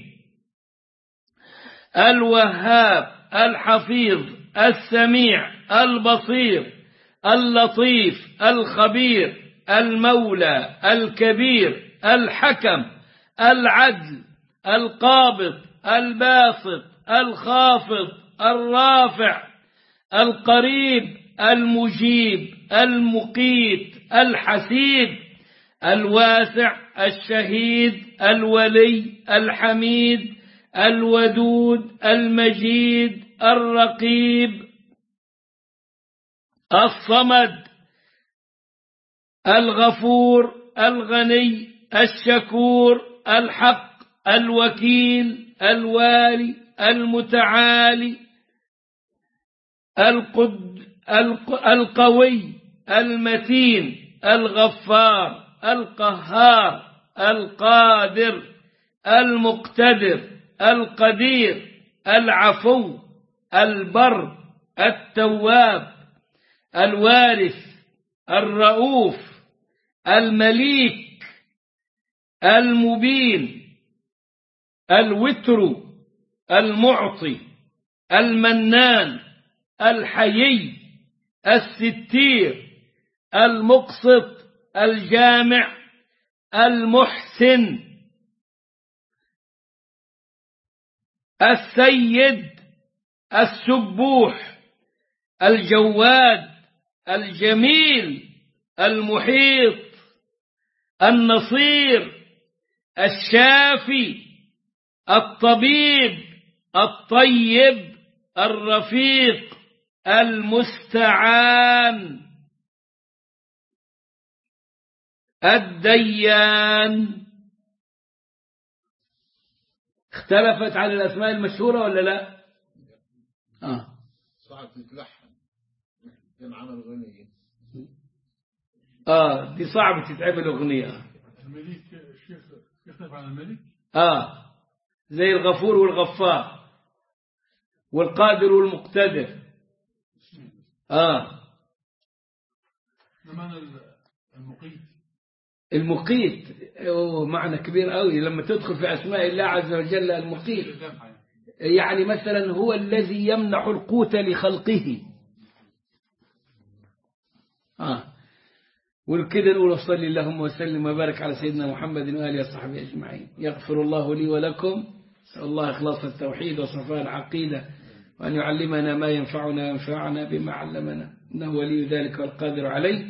الوهاب الحفيظ السميع البصير اللطيف الخبير المولى الكبير الحكم العدل القابض الباسط الخافض الرافع القريب المجيب المقيت الحسيب الواسع الشهيد الولي الحميد الودود المجيد الرقيب الصمد الغفور الغني الشكور الحق الوكيل الوالي المتعالي القد الق- القوي المتين الغفار القهار القادر المقتدر القدير العفو البر التواب الوارث الرؤوف المليك المبين الوتر المعطي المنان الحيي الستير المقسط الجامع المحسن السيد السبوح الجواد الجميل المحيط النصير الشافي الطبيب الطيب الرفيق المستعان الديان اختلفت عن الأسماء المشهورة ولا لا آه. صعب تتلحن كان عمل غنية آه دي صعب تتعمل أغنية الملك الشيخ يختلف عن الملك آه زي الغفور والغفار والقادر والمقتدر آه ال- المقيت المقيت أوه معنى كبير قوي لما تدخل في أسماء الله عز وجل المقيت الجامعة يعني يعني مثلا هو الذي يمنح القوت لخلقه آه وكده نقول صلى اللهم وسلم وبارك على سيدنا محمد وآله وصحبه أجمعين يغفر الله لي ولكم نسأل الله إخلاص التوحيد وصفاء العقيدة وأن يعلمنا ما ينفعنا وينفعنا بما علمنا إنه ولي ذلك والقادر عليه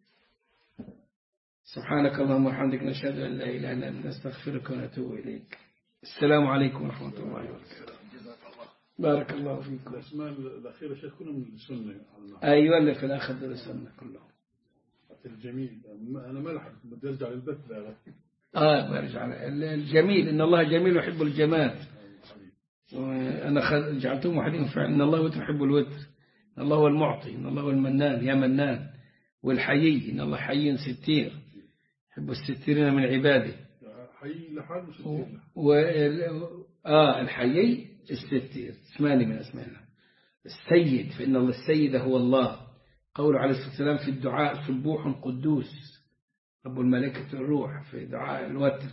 سبحانك اللهم وبحمدك نشهد أن لا إله إلا أنت نستغفرك ونتوب إليك السلام عليكم ورحمة الله وبركاته بارك الله فيكم الأسماء الأخيرة شيخ كلها من السنة على النحو. أيوة اللي في الآخر دول السنة كلهم الجميل أنا ما لحقت بدي أرجع للبث لا آه برجع الجميل إن الله جميل يحب الجمال وأنا خ- جعلتهم وحدين فعلا إن الله وتر يحب الوتر إن الله هو المعطي إن الله هو المنان يا منان والحيي إن الله حي ستير يحب الستيرين من عباده حي لحال و... وستين و... آه الحيي الستير اسمان من أسماء الله السيد فإن الله السيد هو الله قول عليه الصلاة والسلام في الدعاء سبوح قدوس رب الملائكة الروح في دعاء الوتر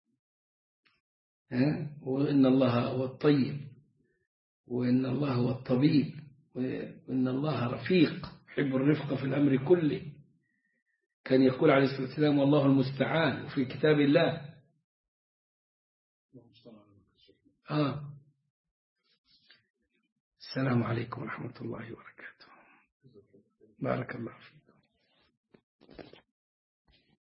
ها؟ وإن الله هو الطيب وإن الله هو الطبيب وإن الله رفيق يحب الرفق في الأمر كله كان يقول عليه الصلاة والسلام والله المستعان وفي كتاب الله آه السلام عليكم ورحمة الله وبركاته بارك الله فيك